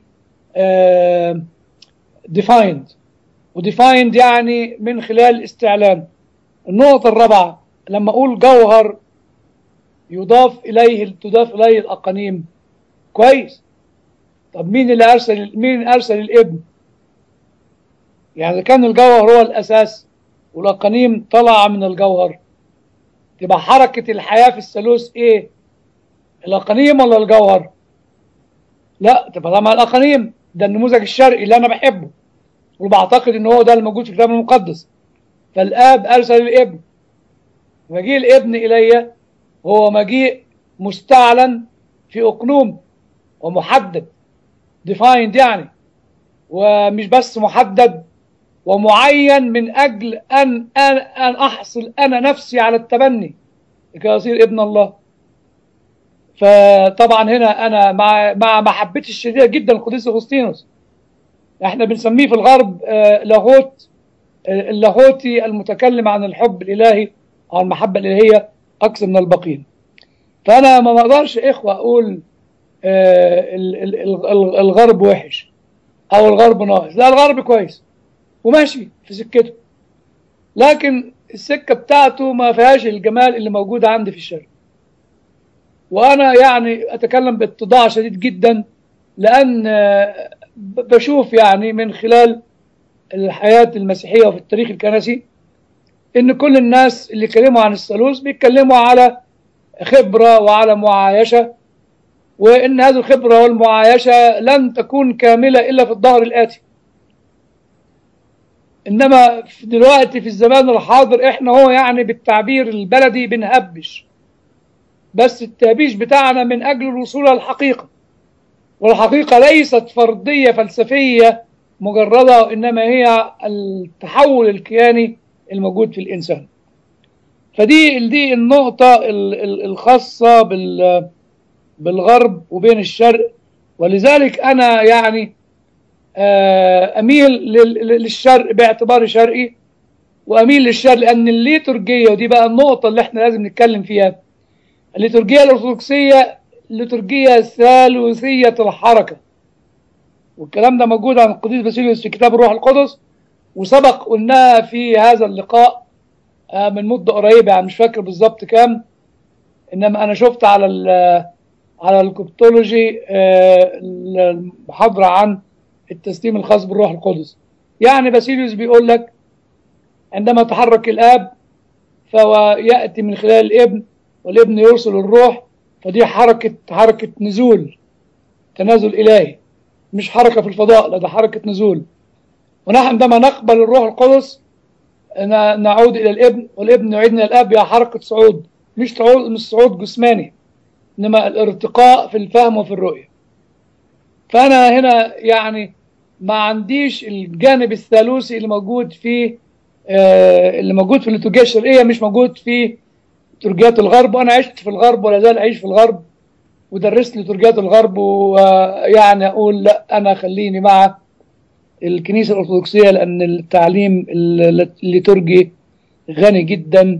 defined وdefined يعني من خلال استعلان النقطة الرابعة لما أقول جوهر يضاف إليه تضاف إليه الأقانيم كويس طب مين اللي أرسل مين أرسل الابن يعني إذا كان الجوهر هو الأساس والأقانيم طلع من الجوهر تبقى حركة الحياة في الثالوث إيه الأقانيم ولا الجوهر لا تبقى طبعا الأقانيم ده النموذج الشرقي اللي أنا بحبه وبعتقد إن هو ده الموجود في الكتاب المقدس فالآب أرسل الابن مجيء الابن إلي هو مجيء مستعلن في أقنوم ومحدد defined يعني ومش بس محدد ومعين من أجل أن, أن, أن أحصل أنا نفسي على التبني لكي أصير ابن الله فطبعا هنا أنا مع, مع محبتي الشديدة جدا القديس أغسطينوس احنا بنسميه في الغرب لاهوت اللاهوتي المتكلم عن الحب الإلهي أو المحبة الإلهية أكثر من الباقين فأنا ما بقدرش إخوة أقول الغرب وحش أو الغرب ناقص لا الغرب كويس وماشي في سكته لكن السكة بتاعته ما فيهاش الجمال اللي موجود عندي في الشرق وأنا يعني أتكلم باتضاع شديد جدا لأن بشوف يعني من خلال الحياة المسيحية وفي التاريخ الكنسي ان كل الناس اللي اتكلموا عن الثالوث بيتكلموا على خبرة وعلى معايشة وان هذه الخبرة والمعايشة لن تكون كاملة الا في الظهر الاتي انما دلوقتي في الزمان الحاضر احنا هو يعني بالتعبير البلدي بنهبش بس التهبيش بتاعنا من اجل الوصول للحقيقه والحقيقه ليست فرضيه فلسفيه مجرده انما هي التحول الكياني الموجود في الانسان فدي دي النقطه الخاصه بال بالغرب وبين الشرق ولذلك انا يعني اميل للشرق باعتباري شرقي واميل للشرق لان الليتورجيه ودي بقى النقطه اللي احنا لازم نتكلم فيها الليتورجيه الارثوذكسيه ليتورجيه ثالوثيه الحركه والكلام ده موجود عن القديس باسيليوس في كتاب الروح القدس وسبق قلناها في هذا اللقاء من مده قريبه يعني مش فاكر بالظبط كام انما انا شفت على على الكوبتولوجي المحاضره عن التسليم الخاص بالروح القدس يعني باسيليوس بيقول لك عندما تحرك الاب فهو ياتي من خلال الابن والابن يرسل الروح فدي حركه حركه نزول تنازل الهي مش حركه في الفضاء لا ده حركه نزول ونحن عندما نقبل الروح القدس نعود الى الابن والابن يعيدنا الى الاب هي حركه صعود مش صعود مش صعود جسماني انما الارتقاء في الفهم وفي الرؤيه فانا هنا يعني ما عنديش الجانب الثالوثي اللي موجود في آه اللي موجود في الليتورجيه الشرقيه مش موجود في ليتورجيات الغرب وانا عشت في الغرب ولا زال اعيش في الغرب ودرست ليتورجيات الغرب ويعني اقول لا انا خليني مع الكنيسه الارثوذكسيه لان التعليم الليتورجي غني جدا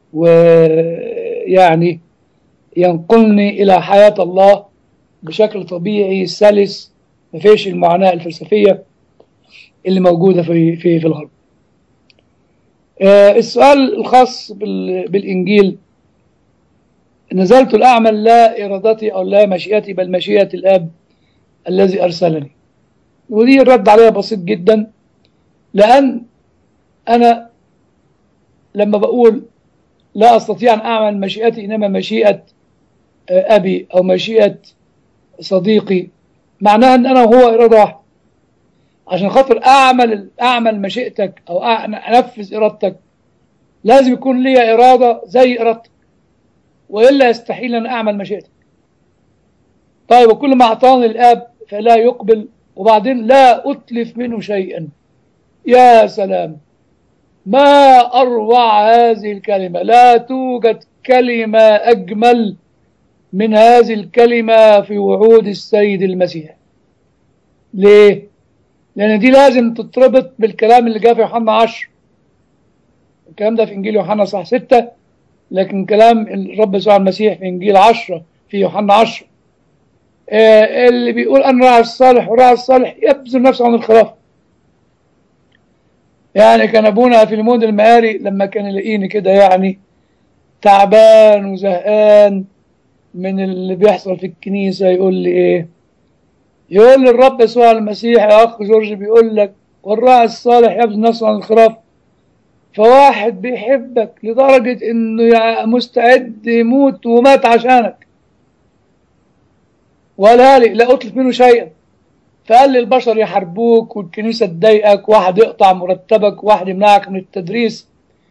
ويعني ينقلني الى حياه الله بشكل طبيعي سلس ما فيش المعاناة الفلسفية اللي موجودة في في في الغرب. آه السؤال الخاص بالإنجيل نزلت الأعمل لا إرادتي أو لا مشيئتي بل مشيئة الآب الذي أرسلني. ودي الرد عليها بسيط جدا لأن أنا لما بقول لا أستطيع أن أعمل مشيئتي إنما مشيئة آه أبي أو مشيئة صديقي معناها ان انا وهو اراده واحده عشان خاطر اعمل اعمل مشيئتك او انفذ ارادتك لازم يكون لي اراده زي ارادتك والا يستحيل ان اعمل مشيئتك طيب وكل ما اعطاني الاب فلا يقبل وبعدين لا اتلف منه شيئا يا سلام ما اروع هذه الكلمه لا توجد كلمه اجمل من هذه الكلمة في وعود السيد المسيح ليه؟ لأن دي لازم تتربط بالكلام اللي جاء في يوحنا 10 الكلام ده في إنجيل يوحنا صح 6 لكن كلام الرب يسوع المسيح في إنجيل 10 في يوحنا 10 آه اللي بيقول أنا راعي الصالح وراعي الصالح يبذل نفسه عن الخلاف يعني كان أبونا في المود المهاري لما كان يلاقيني كده يعني تعبان وزهقان من اللي بيحصل في الكنيسة يقول لي ايه يقول لي الرب يسوع المسيح يا اخ جورج بيقول لك والراعي الصالح يبذل نفسه عن الخراف فواحد بيحبك لدرجة انه مستعد يموت ومات عشانك ولا لي لا اطلب منه شيئا فقال لي البشر يحاربوك والكنيسة تضايقك واحد يقطع مرتبك واحد يمنعك من التدريس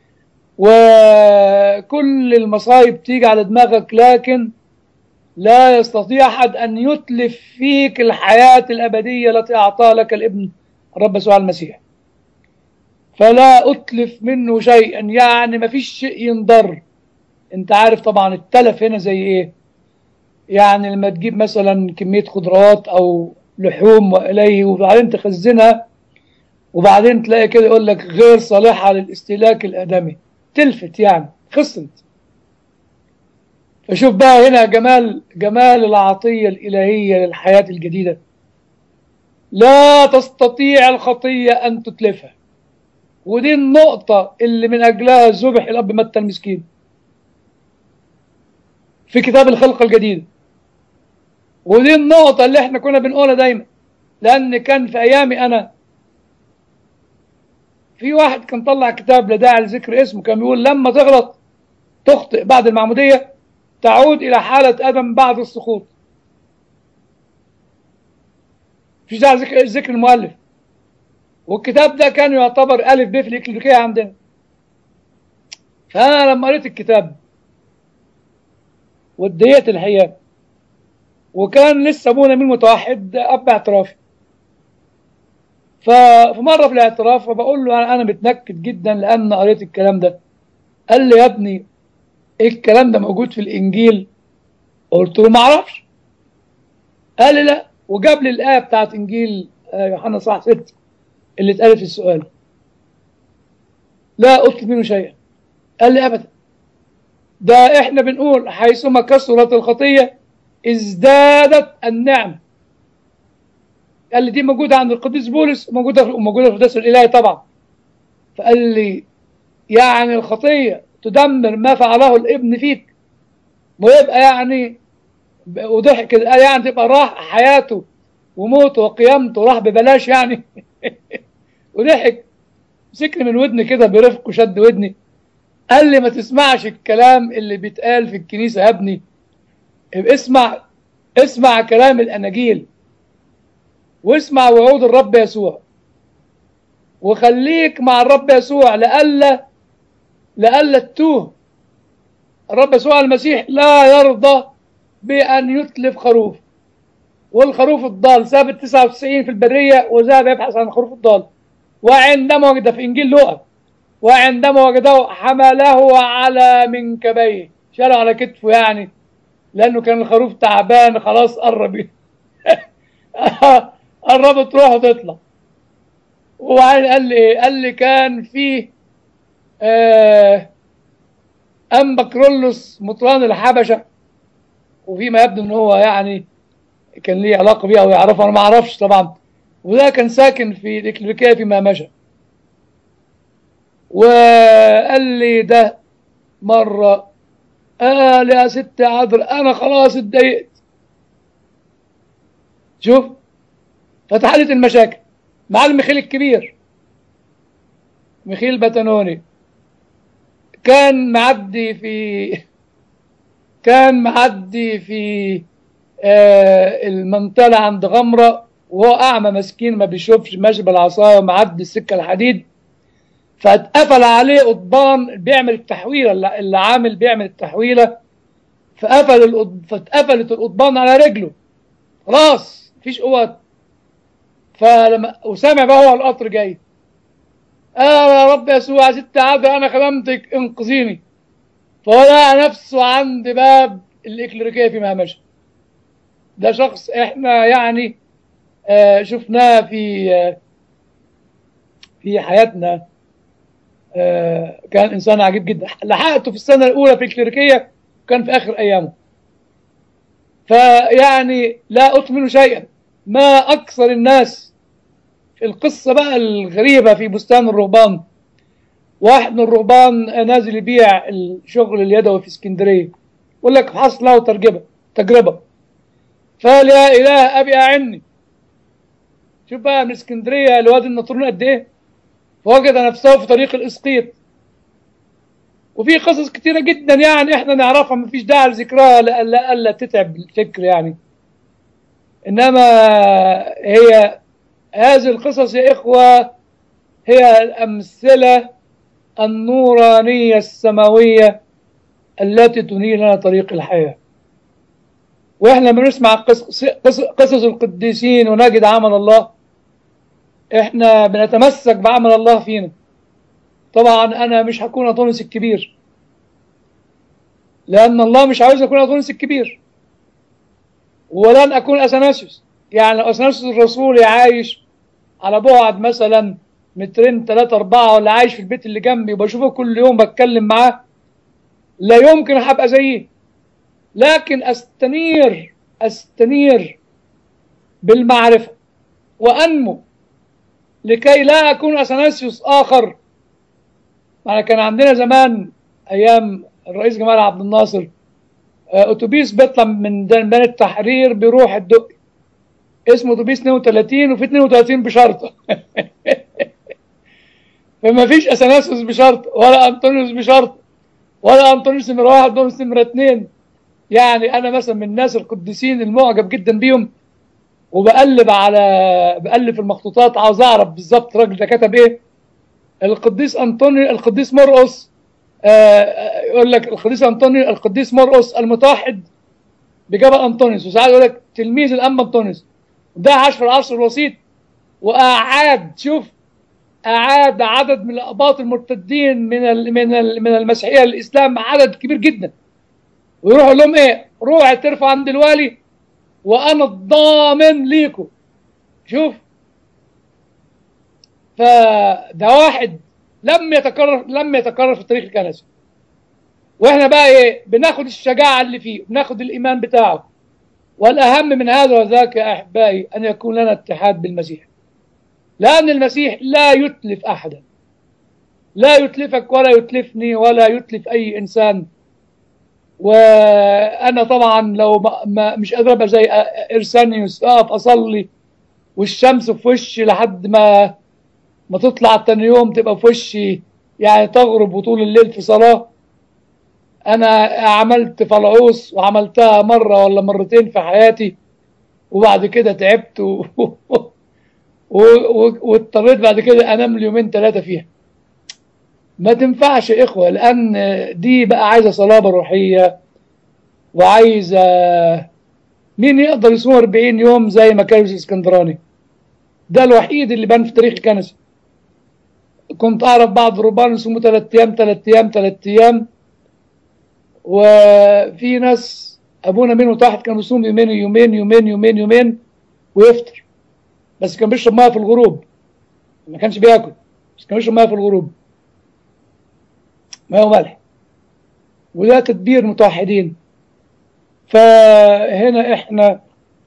وكل المصايب تيجي على دماغك لكن لا يستطيع أحد أن يتلف فيك الحياة الأبدية التي أعطاها لك الابن الرب يسوع المسيح فلا أتلف منه شيئا يعني ما فيش شيء ينضر انت عارف طبعا التلف هنا زي ايه يعني لما تجيب مثلا كمية خضروات او لحوم واليه وبعدين تخزنها وبعدين تلاقي كده يقول لك غير صالحة للاستهلاك الآدمي تلفت يعني خسرت فشوف بقى هنا جمال جمال العطية الإلهية للحياة الجديدة لا تستطيع الخطية أن تتلفها ودي النقطة اللي من أجلها ذبح الأب متى المسكين في كتاب الخلقة الجديدة ودي النقطة اللي احنا كنا بنقولها دايما لأن كان في أيامي أنا في واحد كان طلع كتاب لا داعي لذكر اسمه كان بيقول لما تغلط تخطئ بعد المعمودية تعود إلى حالة آدم بعد السقوط مفيش داعي ذكر ذكر المؤلف والكتاب ده كان يعتبر ألف ب في الإكليريكية عندنا فأنا لما قريت الكتاب واديت الحقيقة وكان لسه أبونا من متوحد أب اعترافي ففي مرة في الاعتراف فبقول له أنا متنكد جدا لأن قريت الكلام ده قال لي يا ابني إيه الكلام ده موجود في الإنجيل قلت له ما اعرفش قال لي لا وجاب لي الآية بتاعت إنجيل يوحنا صح 6 اللي اتقالت في السؤال لا أطلب منه شيئا قال لي أبدا ده إحنا بنقول حيثما كثرت الخطية ازدادت النعم قال لي دي موجودة عند القديس بولس وموجودة وموجودة في القداس الإلهي طبعا فقال لي يعني الخطية تدمر ما فعله الابن فيك ويبقى يعني وضحك قال يعني تبقى راح حياته وموته وقيامته راح ببلاش يعني وضحك مسكني من ودني كده برفق وشد ودني قال لي ما تسمعش الكلام اللي بيتقال في الكنيسة يا ابني اسمع اسمع كلام الأناجيل واسمع وعود الرب يسوع وخليك مع الرب يسوع لألا لألا تتوه الرب يسوع المسيح لا يرضى بأن يتلف خروف والخروف الضال ساب ال 99 في البرية وذهب يبحث عن الخروف الضال وعندما وجد في إنجيل لوقا وعندما وجده حمله على منكبيه شاله على كتفه يعني لأنه كان الخروف تعبان خلاص قرب قربت تروح وتطلع وبعدين قال لي ايه؟ قال لي كان فيه آه أم بكرولوس مطران الحبشة وفيما يبدو ان هو يعني كان ليه علاقة بيها ويعرفها انا ما اعرفش طبعا وده كان ساكن في الإكليريكية فيما مشى وقال لي ده مرة قال يا ست عذر انا خلاص اتضايقت شوف فتحلت المشاكل مع المخيل الكبير مخيل بتنوني كان معدي في كان معدي في آه المنطقة عند غمرة وهو أعمى مسكين ما بيشوفش ماشي بالعصاية ومعدي السكة الحديد فاتقفل عليه قضبان بيعمل التحويلة اللي عامل بيعمل التحويلة فقفل القض... فاتقفلت القضبان على رجله خلاص مفيش قوة فلما وسامع بقى هو القطر جاي قال يا رب يسوع ست عبد انا خدمتك انقذيني فولقى نفسه عند باب الإكليريكية فيما مشى ده شخص احنا يعني آه شفناه في آه في حياتنا آه كان انسان عجيب جدا لحقته في السنه الاولى في الكليريكيه وكان في اخر ايامه فيعني لا اطلب منه شيئا ما اكثر الناس في القصه بقى الغريبه في بستان الرهبان واحد من الرهبان نازل يبيع الشغل اليدوي في اسكندريه يقول لك حصل له تجربه تجربه فقال يا اله ابي اعني شوف بقى من اسكندريه لوادي النطرون قد ايه فوجد نفسه في طريق الاسقيط وفي قصص كتيره جدا يعني احنا نعرفها مفيش داعي لذكرها لألا ألا تتعب الفكر يعني انما هي هذه القصص يا اخوه هي الامثله النورانيه السماويه التي تنير لنا طريق الحياه واحنا بنسمع قصص, قصص القديسين ونجد عمل الله احنا بنتمسك بعمل الله فينا طبعا انا مش هكون اطونس الكبير لان الله مش عاوز اكون اطونس الكبير ولن اكون اثناسيوس يعني لو اثناسيوس الرسول عايش على بعد مثلا مترين ثلاثة أربعة ولا عايش في البيت اللي جنبي وبشوفه كل يوم بتكلم معاه لا يمكن هبقى زيه لكن استنير استنير بالمعرفة وأنمو لكي لا أكون أثناسيوس آخر أنا كان عندنا زمان أيام الرئيس جمال عبد الناصر أتوبيس بيطلع من ميدان التحرير بيروح الدقي اسمه أتوبيس 32 وفي 32 بشرطة فما فيش أثناسيوس بشرط ولا أنطونيوس بشرط ولا أنطونيوس نمرة واحد أنطونيوس نمرة اثنين يعني أنا مثلا من الناس القديسين المعجب جدا بيهم وبقلب على بقلب في المخطوطات عاوز اعرف بالظبط الراجل ده كتب ايه القديس انطوني القديس مرقس آه يقول لك القديس انطوني القديس مرقس المتوحد بجبل انطونيوس وساعات يقول لك تلميذ الانبا انطونيوس ده عاش في العصر الوسيط واعاد شوف اعاد عدد من الاباط المرتدين من ال من ال من المسيحيه للاسلام عدد كبير جدا ويروح يقول لهم ايه روح اعترفوا عند الوالي وانا الضامن ليكم شوف فده واحد لم يتكرر لم يتكرر في التاريخ الكنسي واحنا بقى ايه بناخد الشجاعه اللي فيه بناخد الايمان بتاعه والاهم من هذا وذاك يا احبائي ان يكون لنا اتحاد بالمسيح لان المسيح لا يتلف احدا لا يتلفك ولا يتلفني ولا يتلف اي انسان وانا طبعا لو ما ما مش قادر ابقى زي ارسانيوس اقف اصلي والشمس في وشي لحد ما ما تطلع تاني يوم تبقى في وشي يعني تغرب وطول الليل في صلاه انا عملت فلعوص وعملتها مره ولا مرتين في حياتي وبعد كده تعبت و... و... واضطريت بعد كده انام اليومين ثلاثه فيها ما تنفعش يا اخوه لان دي بقى عايزه صلابه روحيه وعايزه مين يقدر يصوم 40 يوم زي ما كان الاسكندراني ده الوحيد اللي بان في تاريخ الكنسه كنت اعرف بعض الرهبان يصوموا ثلاث ايام ثلاث ايام ثلاث ايام وفي ناس ابونا منه تحت كان بيصوم يومين يومين يومين يومين يومين ويفطر بس كان بيشرب ميه في الغروب ما كانش بياكل بس كان بيشرب ميه في الغروب ميه وملح وده تدبير متوحدين فهنا احنا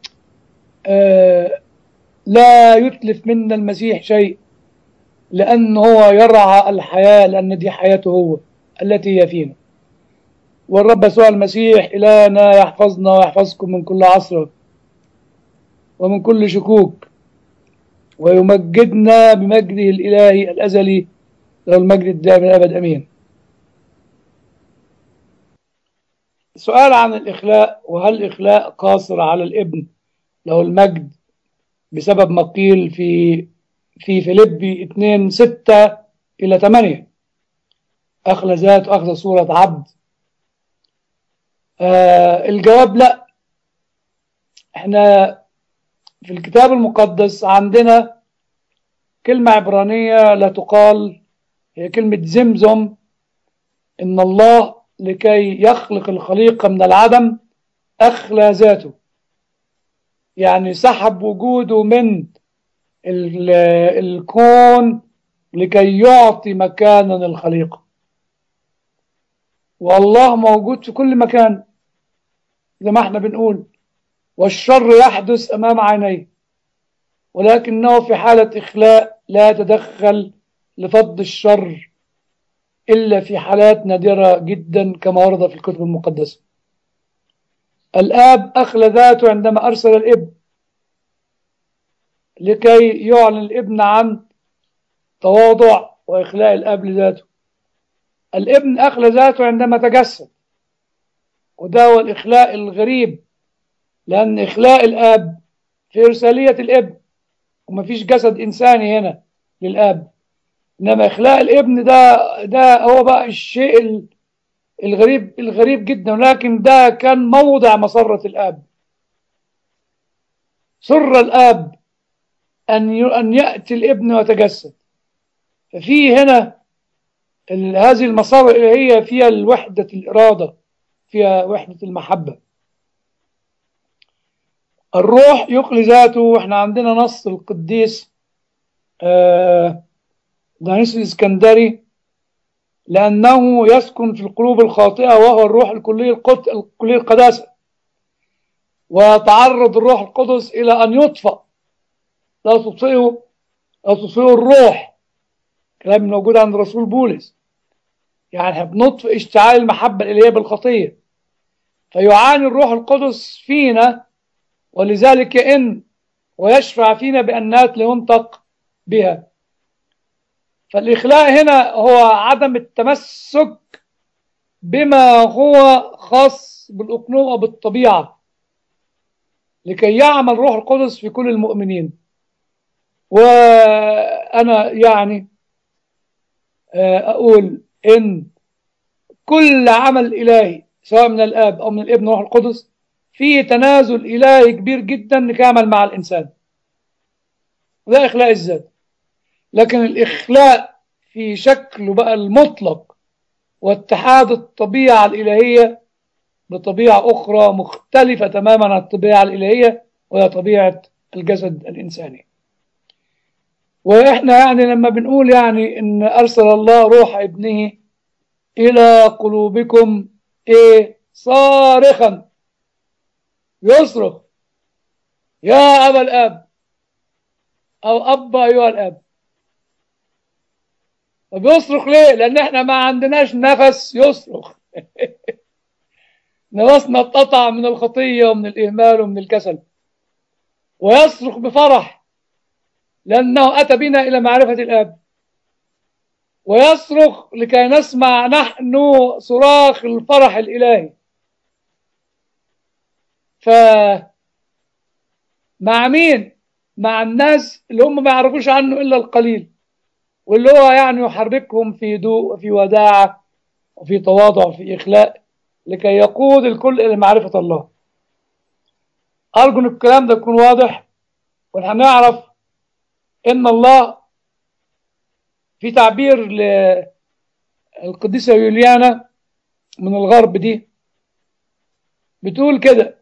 آه لا يتلف منا المسيح شيء لأنه هو يرعى الحياة لأن دي حياته هو التي هي فينا والرب يسوع المسيح إلهنا يحفظنا ويحفظكم من كل عصر ومن كل شكوك ويمجدنا بمجده الإلهي الأزلي له المجد الدائم الأبد أمين سؤال عن الإخلاء وهل الإخلاء قاصر على الابن له المجد بسبب ما قيل في في فيليبي 2 6 إلى 8 أخلى ذات أخذ صورة عبد آه الجواب لا احنا في الكتاب المقدس عندنا كلمة عبرانية لا تقال هي كلمة زمزم إن الله لكي يخلق الخليقة من العدم أخلى ذاته يعني سحب وجوده من الكون لكي يعطي مكانا للخليقة والله موجود في كل مكان زي ما احنا بنقول والشر يحدث أمام عينيه ولكنه في حالة إخلاء لا يتدخل لفض الشر إلا في حالات نادرة جدا كما ورد في الكتب المقدسة الآب أخلى ذاته عندما أرسل الابن لكي يعلن الابن عن تواضع وإخلاء الأب لذاته الابن أخلى ذاته عندما تجسد وده هو الإخلاء الغريب لأن إخلاء الأب في إرسالية الابن ومفيش جسد إنساني هنا للأب إنما إخلاء الابن ده ده هو بقى الشيء الغريب الغريب جدا ولكن ده كان موضع مسرة الأب سر الأب أن أن يأتي الابن ويتجسد ففي هنا هذه المسار الإلهية فيها الوحدة الإرادة فيها وحدة المحبة الروح يقلي ذاته واحنا عندنا نص القديس آه دانيس الإسكندري لأنه يسكن في القلوب الخاطئة وهو الروح الكلي القد... الكلي القداسة ويتعرض الروح القدس إلى أن يطفأ لا تطفئه لا تطفئه الروح كلام موجود عند رسول بولس يعني احنا بنطفئ اشتعال المحبة الإلهية بالخطية فيعاني الروح القدس فينا ولذلك يئن ويشفع فينا بأنات لينطق بها فالإخلاء هنا هو عدم التمسك بما هو خاص بالأقنوة بالطبيعة لكي يعمل روح القدس في كل المؤمنين وأنا يعني أقول إن كل عمل إلهي سواء من الآب أو من الابن روح القدس فيه تنازل إلهي كبير جدا نكامل مع الإنسان وده إخلاء الذات لكن الإخلاء في شكله بقى المطلق واتحاد الطبيعة الإلهية بطبيعة أخرى مختلفة تماما عن الطبيعة الإلهية وهي طبيعة الجسد الإنساني وإحنا يعني لما بنقول يعني إن أرسل الله روح ابنه إلى قلوبكم إيه صارخا يصرخ يا أبا الآب أو أبا أيها الآب وبيصرخ ليه؟ لأن إحنا ما عندناش نفس يصرخ نفسنا اتقطع من الخطية ومن الإهمال ومن الكسل ويصرخ بفرح لأنه أتى بنا إلى معرفة الآب ويصرخ لكي نسمع نحن صراخ الفرح الإلهي ف مع مين؟ مع الناس اللي هم ما يعرفوش عنه إلا القليل واللي هو يعني يحركهم في هدوء وفي وداعة وفي تواضع وفي إخلاء لكي يقود الكل إلى معرفة الله أرجو أن الكلام ده يكون واضح ونعرف إن الله في تعبير للقديسة يوليانا من الغرب دي بتقول كده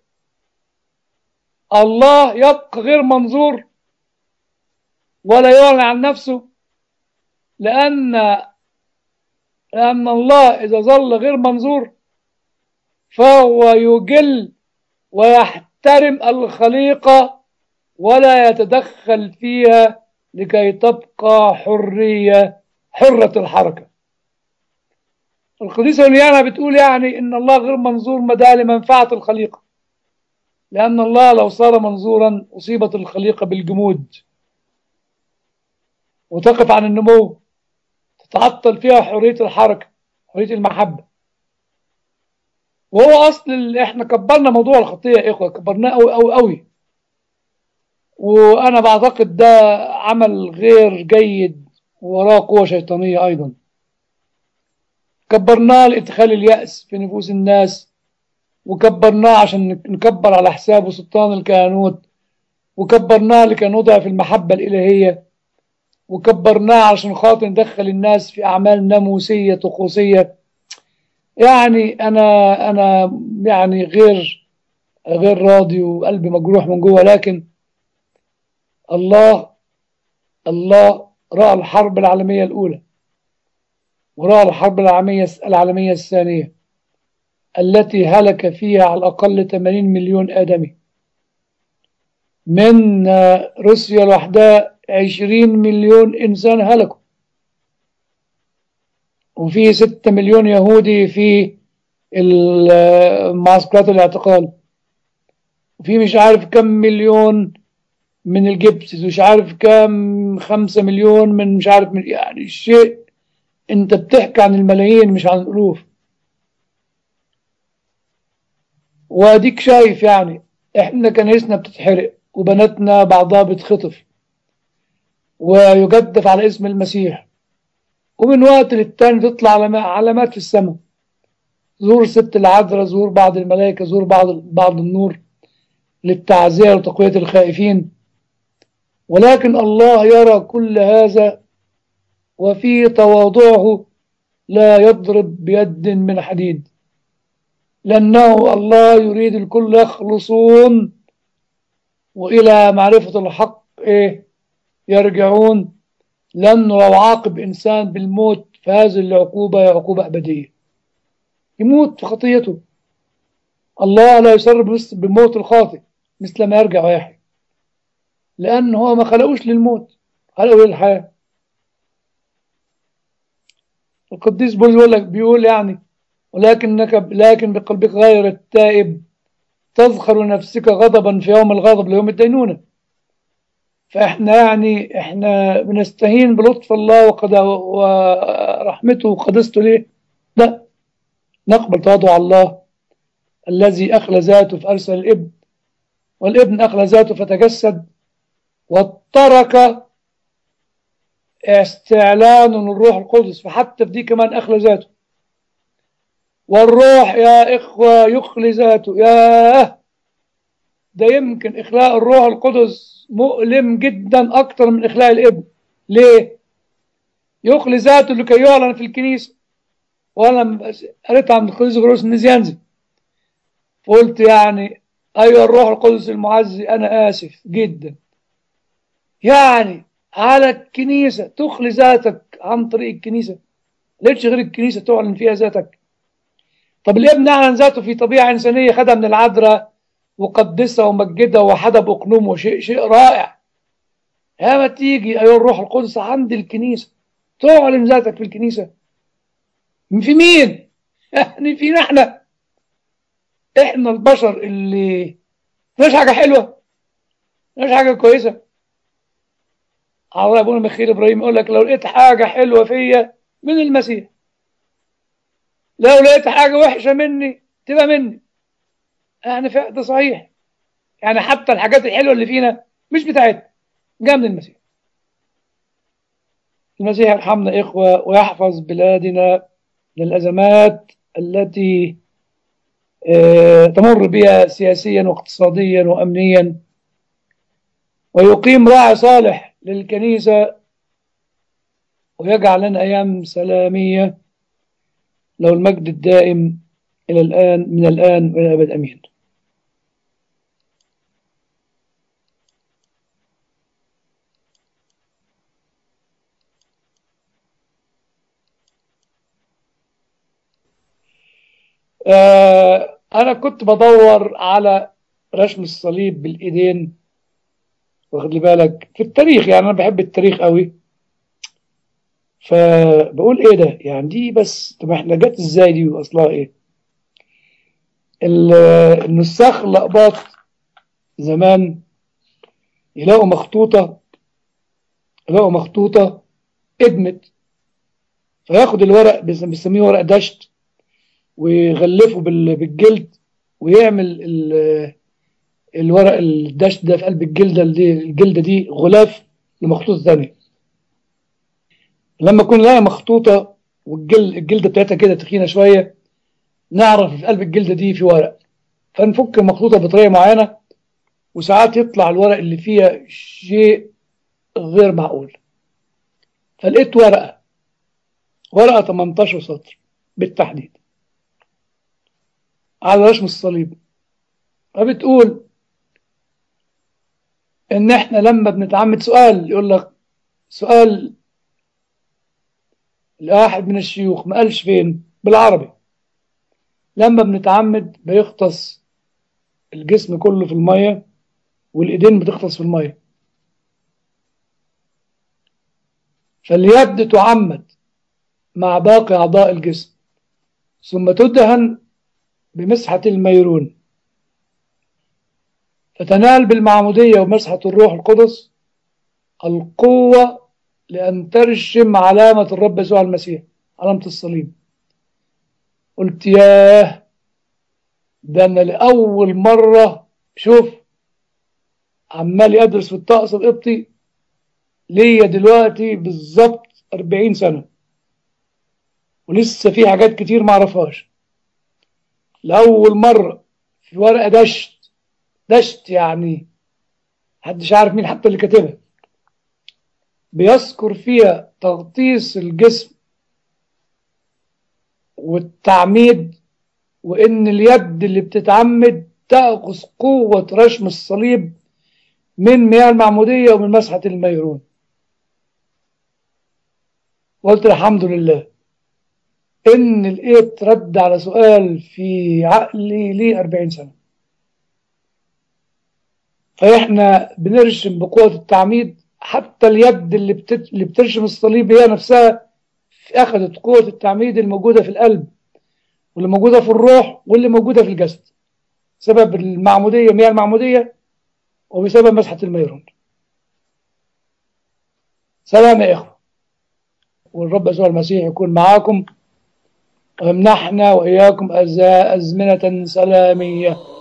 الله يبقى غير منظور ولا يعلن عن نفسه لأن لأن الله إذا ظل غير منظور فهو يجل ويحترم الخليقة ولا يتدخل فيها لكي تبقى حرية حرة الحركة القديسة يوليانا بتقول يعني إن الله غير منظور مدى لمنفعة الخليقة لأن الله لو صار منظورا أصيبت الخليقة بالجمود وتقف عن النمو تتعطل فيها حرية الحركة حرية المحبة وهو أصل إحنا كبرنا موضوع الخطية يا إخوة كبرناه أوي أوي أوي وأنا بعتقد ده عمل غير جيد وراه قوة شيطانية أيضا كبرناه لإدخال اليأس في نفوس الناس وكبرناه عشان نكبر على حسابه سلطان الكهنوت وكبرناه لكي نضعف المحبة الإلهية وكبرناه عشان خاطر ندخل الناس في أعمال ناموسية طقوسية يعني أنا أنا يعني غير غير راضي وقلبي مجروح من جوه لكن الله الله رأى الحرب العالمية الأولى ورأى الحرب العالمية العالمية الثانية التي هلك فيها على الأقل 80 مليون آدمي من روسيا لوحدها 20 مليون إنسان هلكوا وفي 6 مليون يهودي في معسكرات الاعتقال وفي مش عارف كم مليون من الجبسس ومش عارف كم خمسة مليون من مش عارف من يعني الشيء انت بتحكي عن الملايين مش عن الألوف واديك شايف يعني احنا كنايسنا بتتحرق وبناتنا بعضها بتخطف ويجدف على اسم المسيح ومن وقت للتاني تطلع علامات في السماء ظهور الست العذراء ظهور بعض الملائكة ظهور بعض بعض النور للتعزية وتقوية الخائفين ولكن الله يرى كل هذا وفي تواضعه لا يضرب بيد من حديد لأنه الله يريد الكل يخلصون وإلى معرفة الحق إيه يرجعون لأنه لو عاقب إنسان بالموت فهذه العقوبة هي عقوبة أبدية يموت في خطيته الله لا يسر بموت الخاطئ مثل ما يرجع ويحيى لأنه هو ما خلقوش للموت خلقه للحياة القديس بولس بيقول لك بيقول يعني ولكنك لكن بقلبك غير التائب تذخر نفسك غضبا في يوم الغضب ليوم الدينونة فإحنا يعني إحنا بنستهين بلطف الله وقد ورحمته وقدسته ليه لا نقبل تواضع الله الذي أخلى ذاته في أرسل الإبن والابن أخلى ذاته فتجسد وترك استعلان الروح القدس فحتى في دي كمان أخلى ذاته والروح يا إخوة يخلي ذاته ياه ده يمكن إخلاء الروح القدس مؤلم جدا أكتر من إخلاء الابن ليه؟ يخلي ذاته لكي يعلن في الكنيسة وأنا قريت عن القديس غروس النزيانزي فقلت يعني أيها الروح القدس المعزي أنا آسف جدا يعني على الكنيسة تخلي ذاتك عن طريق الكنيسة ليش غير الكنيسة تعلن فيها ذاتك طب الابن أعلن ذاته في طبيعة إنسانية خدها من العذراء وقدسها ومجدها وحدب أقنوم وشيء شيء رائع يا ما تيجي أيها الروح القدس عند الكنيسة تعلن ذاتك في الكنيسة في مين؟ يعني فينا احنا احنا البشر اللي مش حاجة حلوة مش حاجة كويسة على ابونا مخيل ابراهيم يقول لك لو لقيت حاجة حلوة فيا من المسيح لو لقيت حاجة وحشة مني تبقى مني يعني فعلا ده صحيح يعني حتى الحاجات الحلوة اللي فينا مش بتاعتنا جاء من المسيح المسيح يرحمنا إخوة ويحفظ بلادنا من الأزمات التي آه، تمر بها سياسيا واقتصاديا وأمنيا ويقيم راعي صالح للكنيسة ويجعل لنا أيام سلامية له المجد الدائم إلى الآن من الآن وإلى الأبد أمين آه أنا كنت بدور على رسم الصليب بالإيدين واخد لي بالك في التاريخ يعني أنا بحب التاريخ قوي فبقول إيه ده يعني دي بس طب إحنا جت إزاي دي وأصلها إيه ال- النساخ الأقباط زمان يلاقوا مخطوطة يلاقوا مخطوطة ادمت فياخد الورق بيسم- بيسميه ورق دشت ويغلفه بال- بالجلد ويعمل ال- الورق الدشت ده في قلب الجلدة دي الجلدة دي غلاف لمخطوطة ثانية لما كنا نلاقي مخطوطة والجلد الجلدة بتاعتها كده تخينة شوية نعرف في قلب الجلدة دي في ورق فنفك المخطوطة بطريقة معينة وساعات يطلع الورق اللي فيها شيء غير معقول فلقيت ورقة ورقة 18 سطر بالتحديد على رسم الصليب فبتقول ان احنا لما بنتعمد سؤال يقول لك سؤال لواحد من الشيوخ ما قالش فين بالعربي لما بنتعمد بيغطس الجسم كله في المية والايدين بتغطس في المية فاليد تعمد مع باقي اعضاء الجسم ثم تدهن بمسحة الميرون فتنال بالمعمودية ومسحة الروح القدس القوة لأن ترشم علامة الرب يسوع المسيح علامة الصليب قلت ياه ده أنا لأول مرة شوف عمال أدرس في الطقس القبطي ليا دلوقتي بالظبط 40 سنة ولسه في حاجات كتير معرفهاش لأول مرة في ورقة دشت دشت يعني محدش عارف مين حتى اللي كاتبها بيذكر فيها تغطيس الجسم والتعميد وإن اليد اللي بتتعمد تأخذ قوة رشم الصليب من مياه المعمودية ومن مسحة الميرون قلت الحمد لله إن لقيت رد على سؤال في عقلي ليه 40 سنة فإحنا بنرشم بقوة التعميد حتى اليد اللي, بتت... اللي بترشم الصليب هي نفسها أخذت قوة التعميد الموجودة في القلب واللي موجودة في الروح واللي موجودة في الجسد سبب المعمودية مياه المعمودية وبسبب مسحة الميرون سلام يا إخوة والرب يسوع المسيح يكون معاكم ويمنحنا وإياكم أزمنة سلامية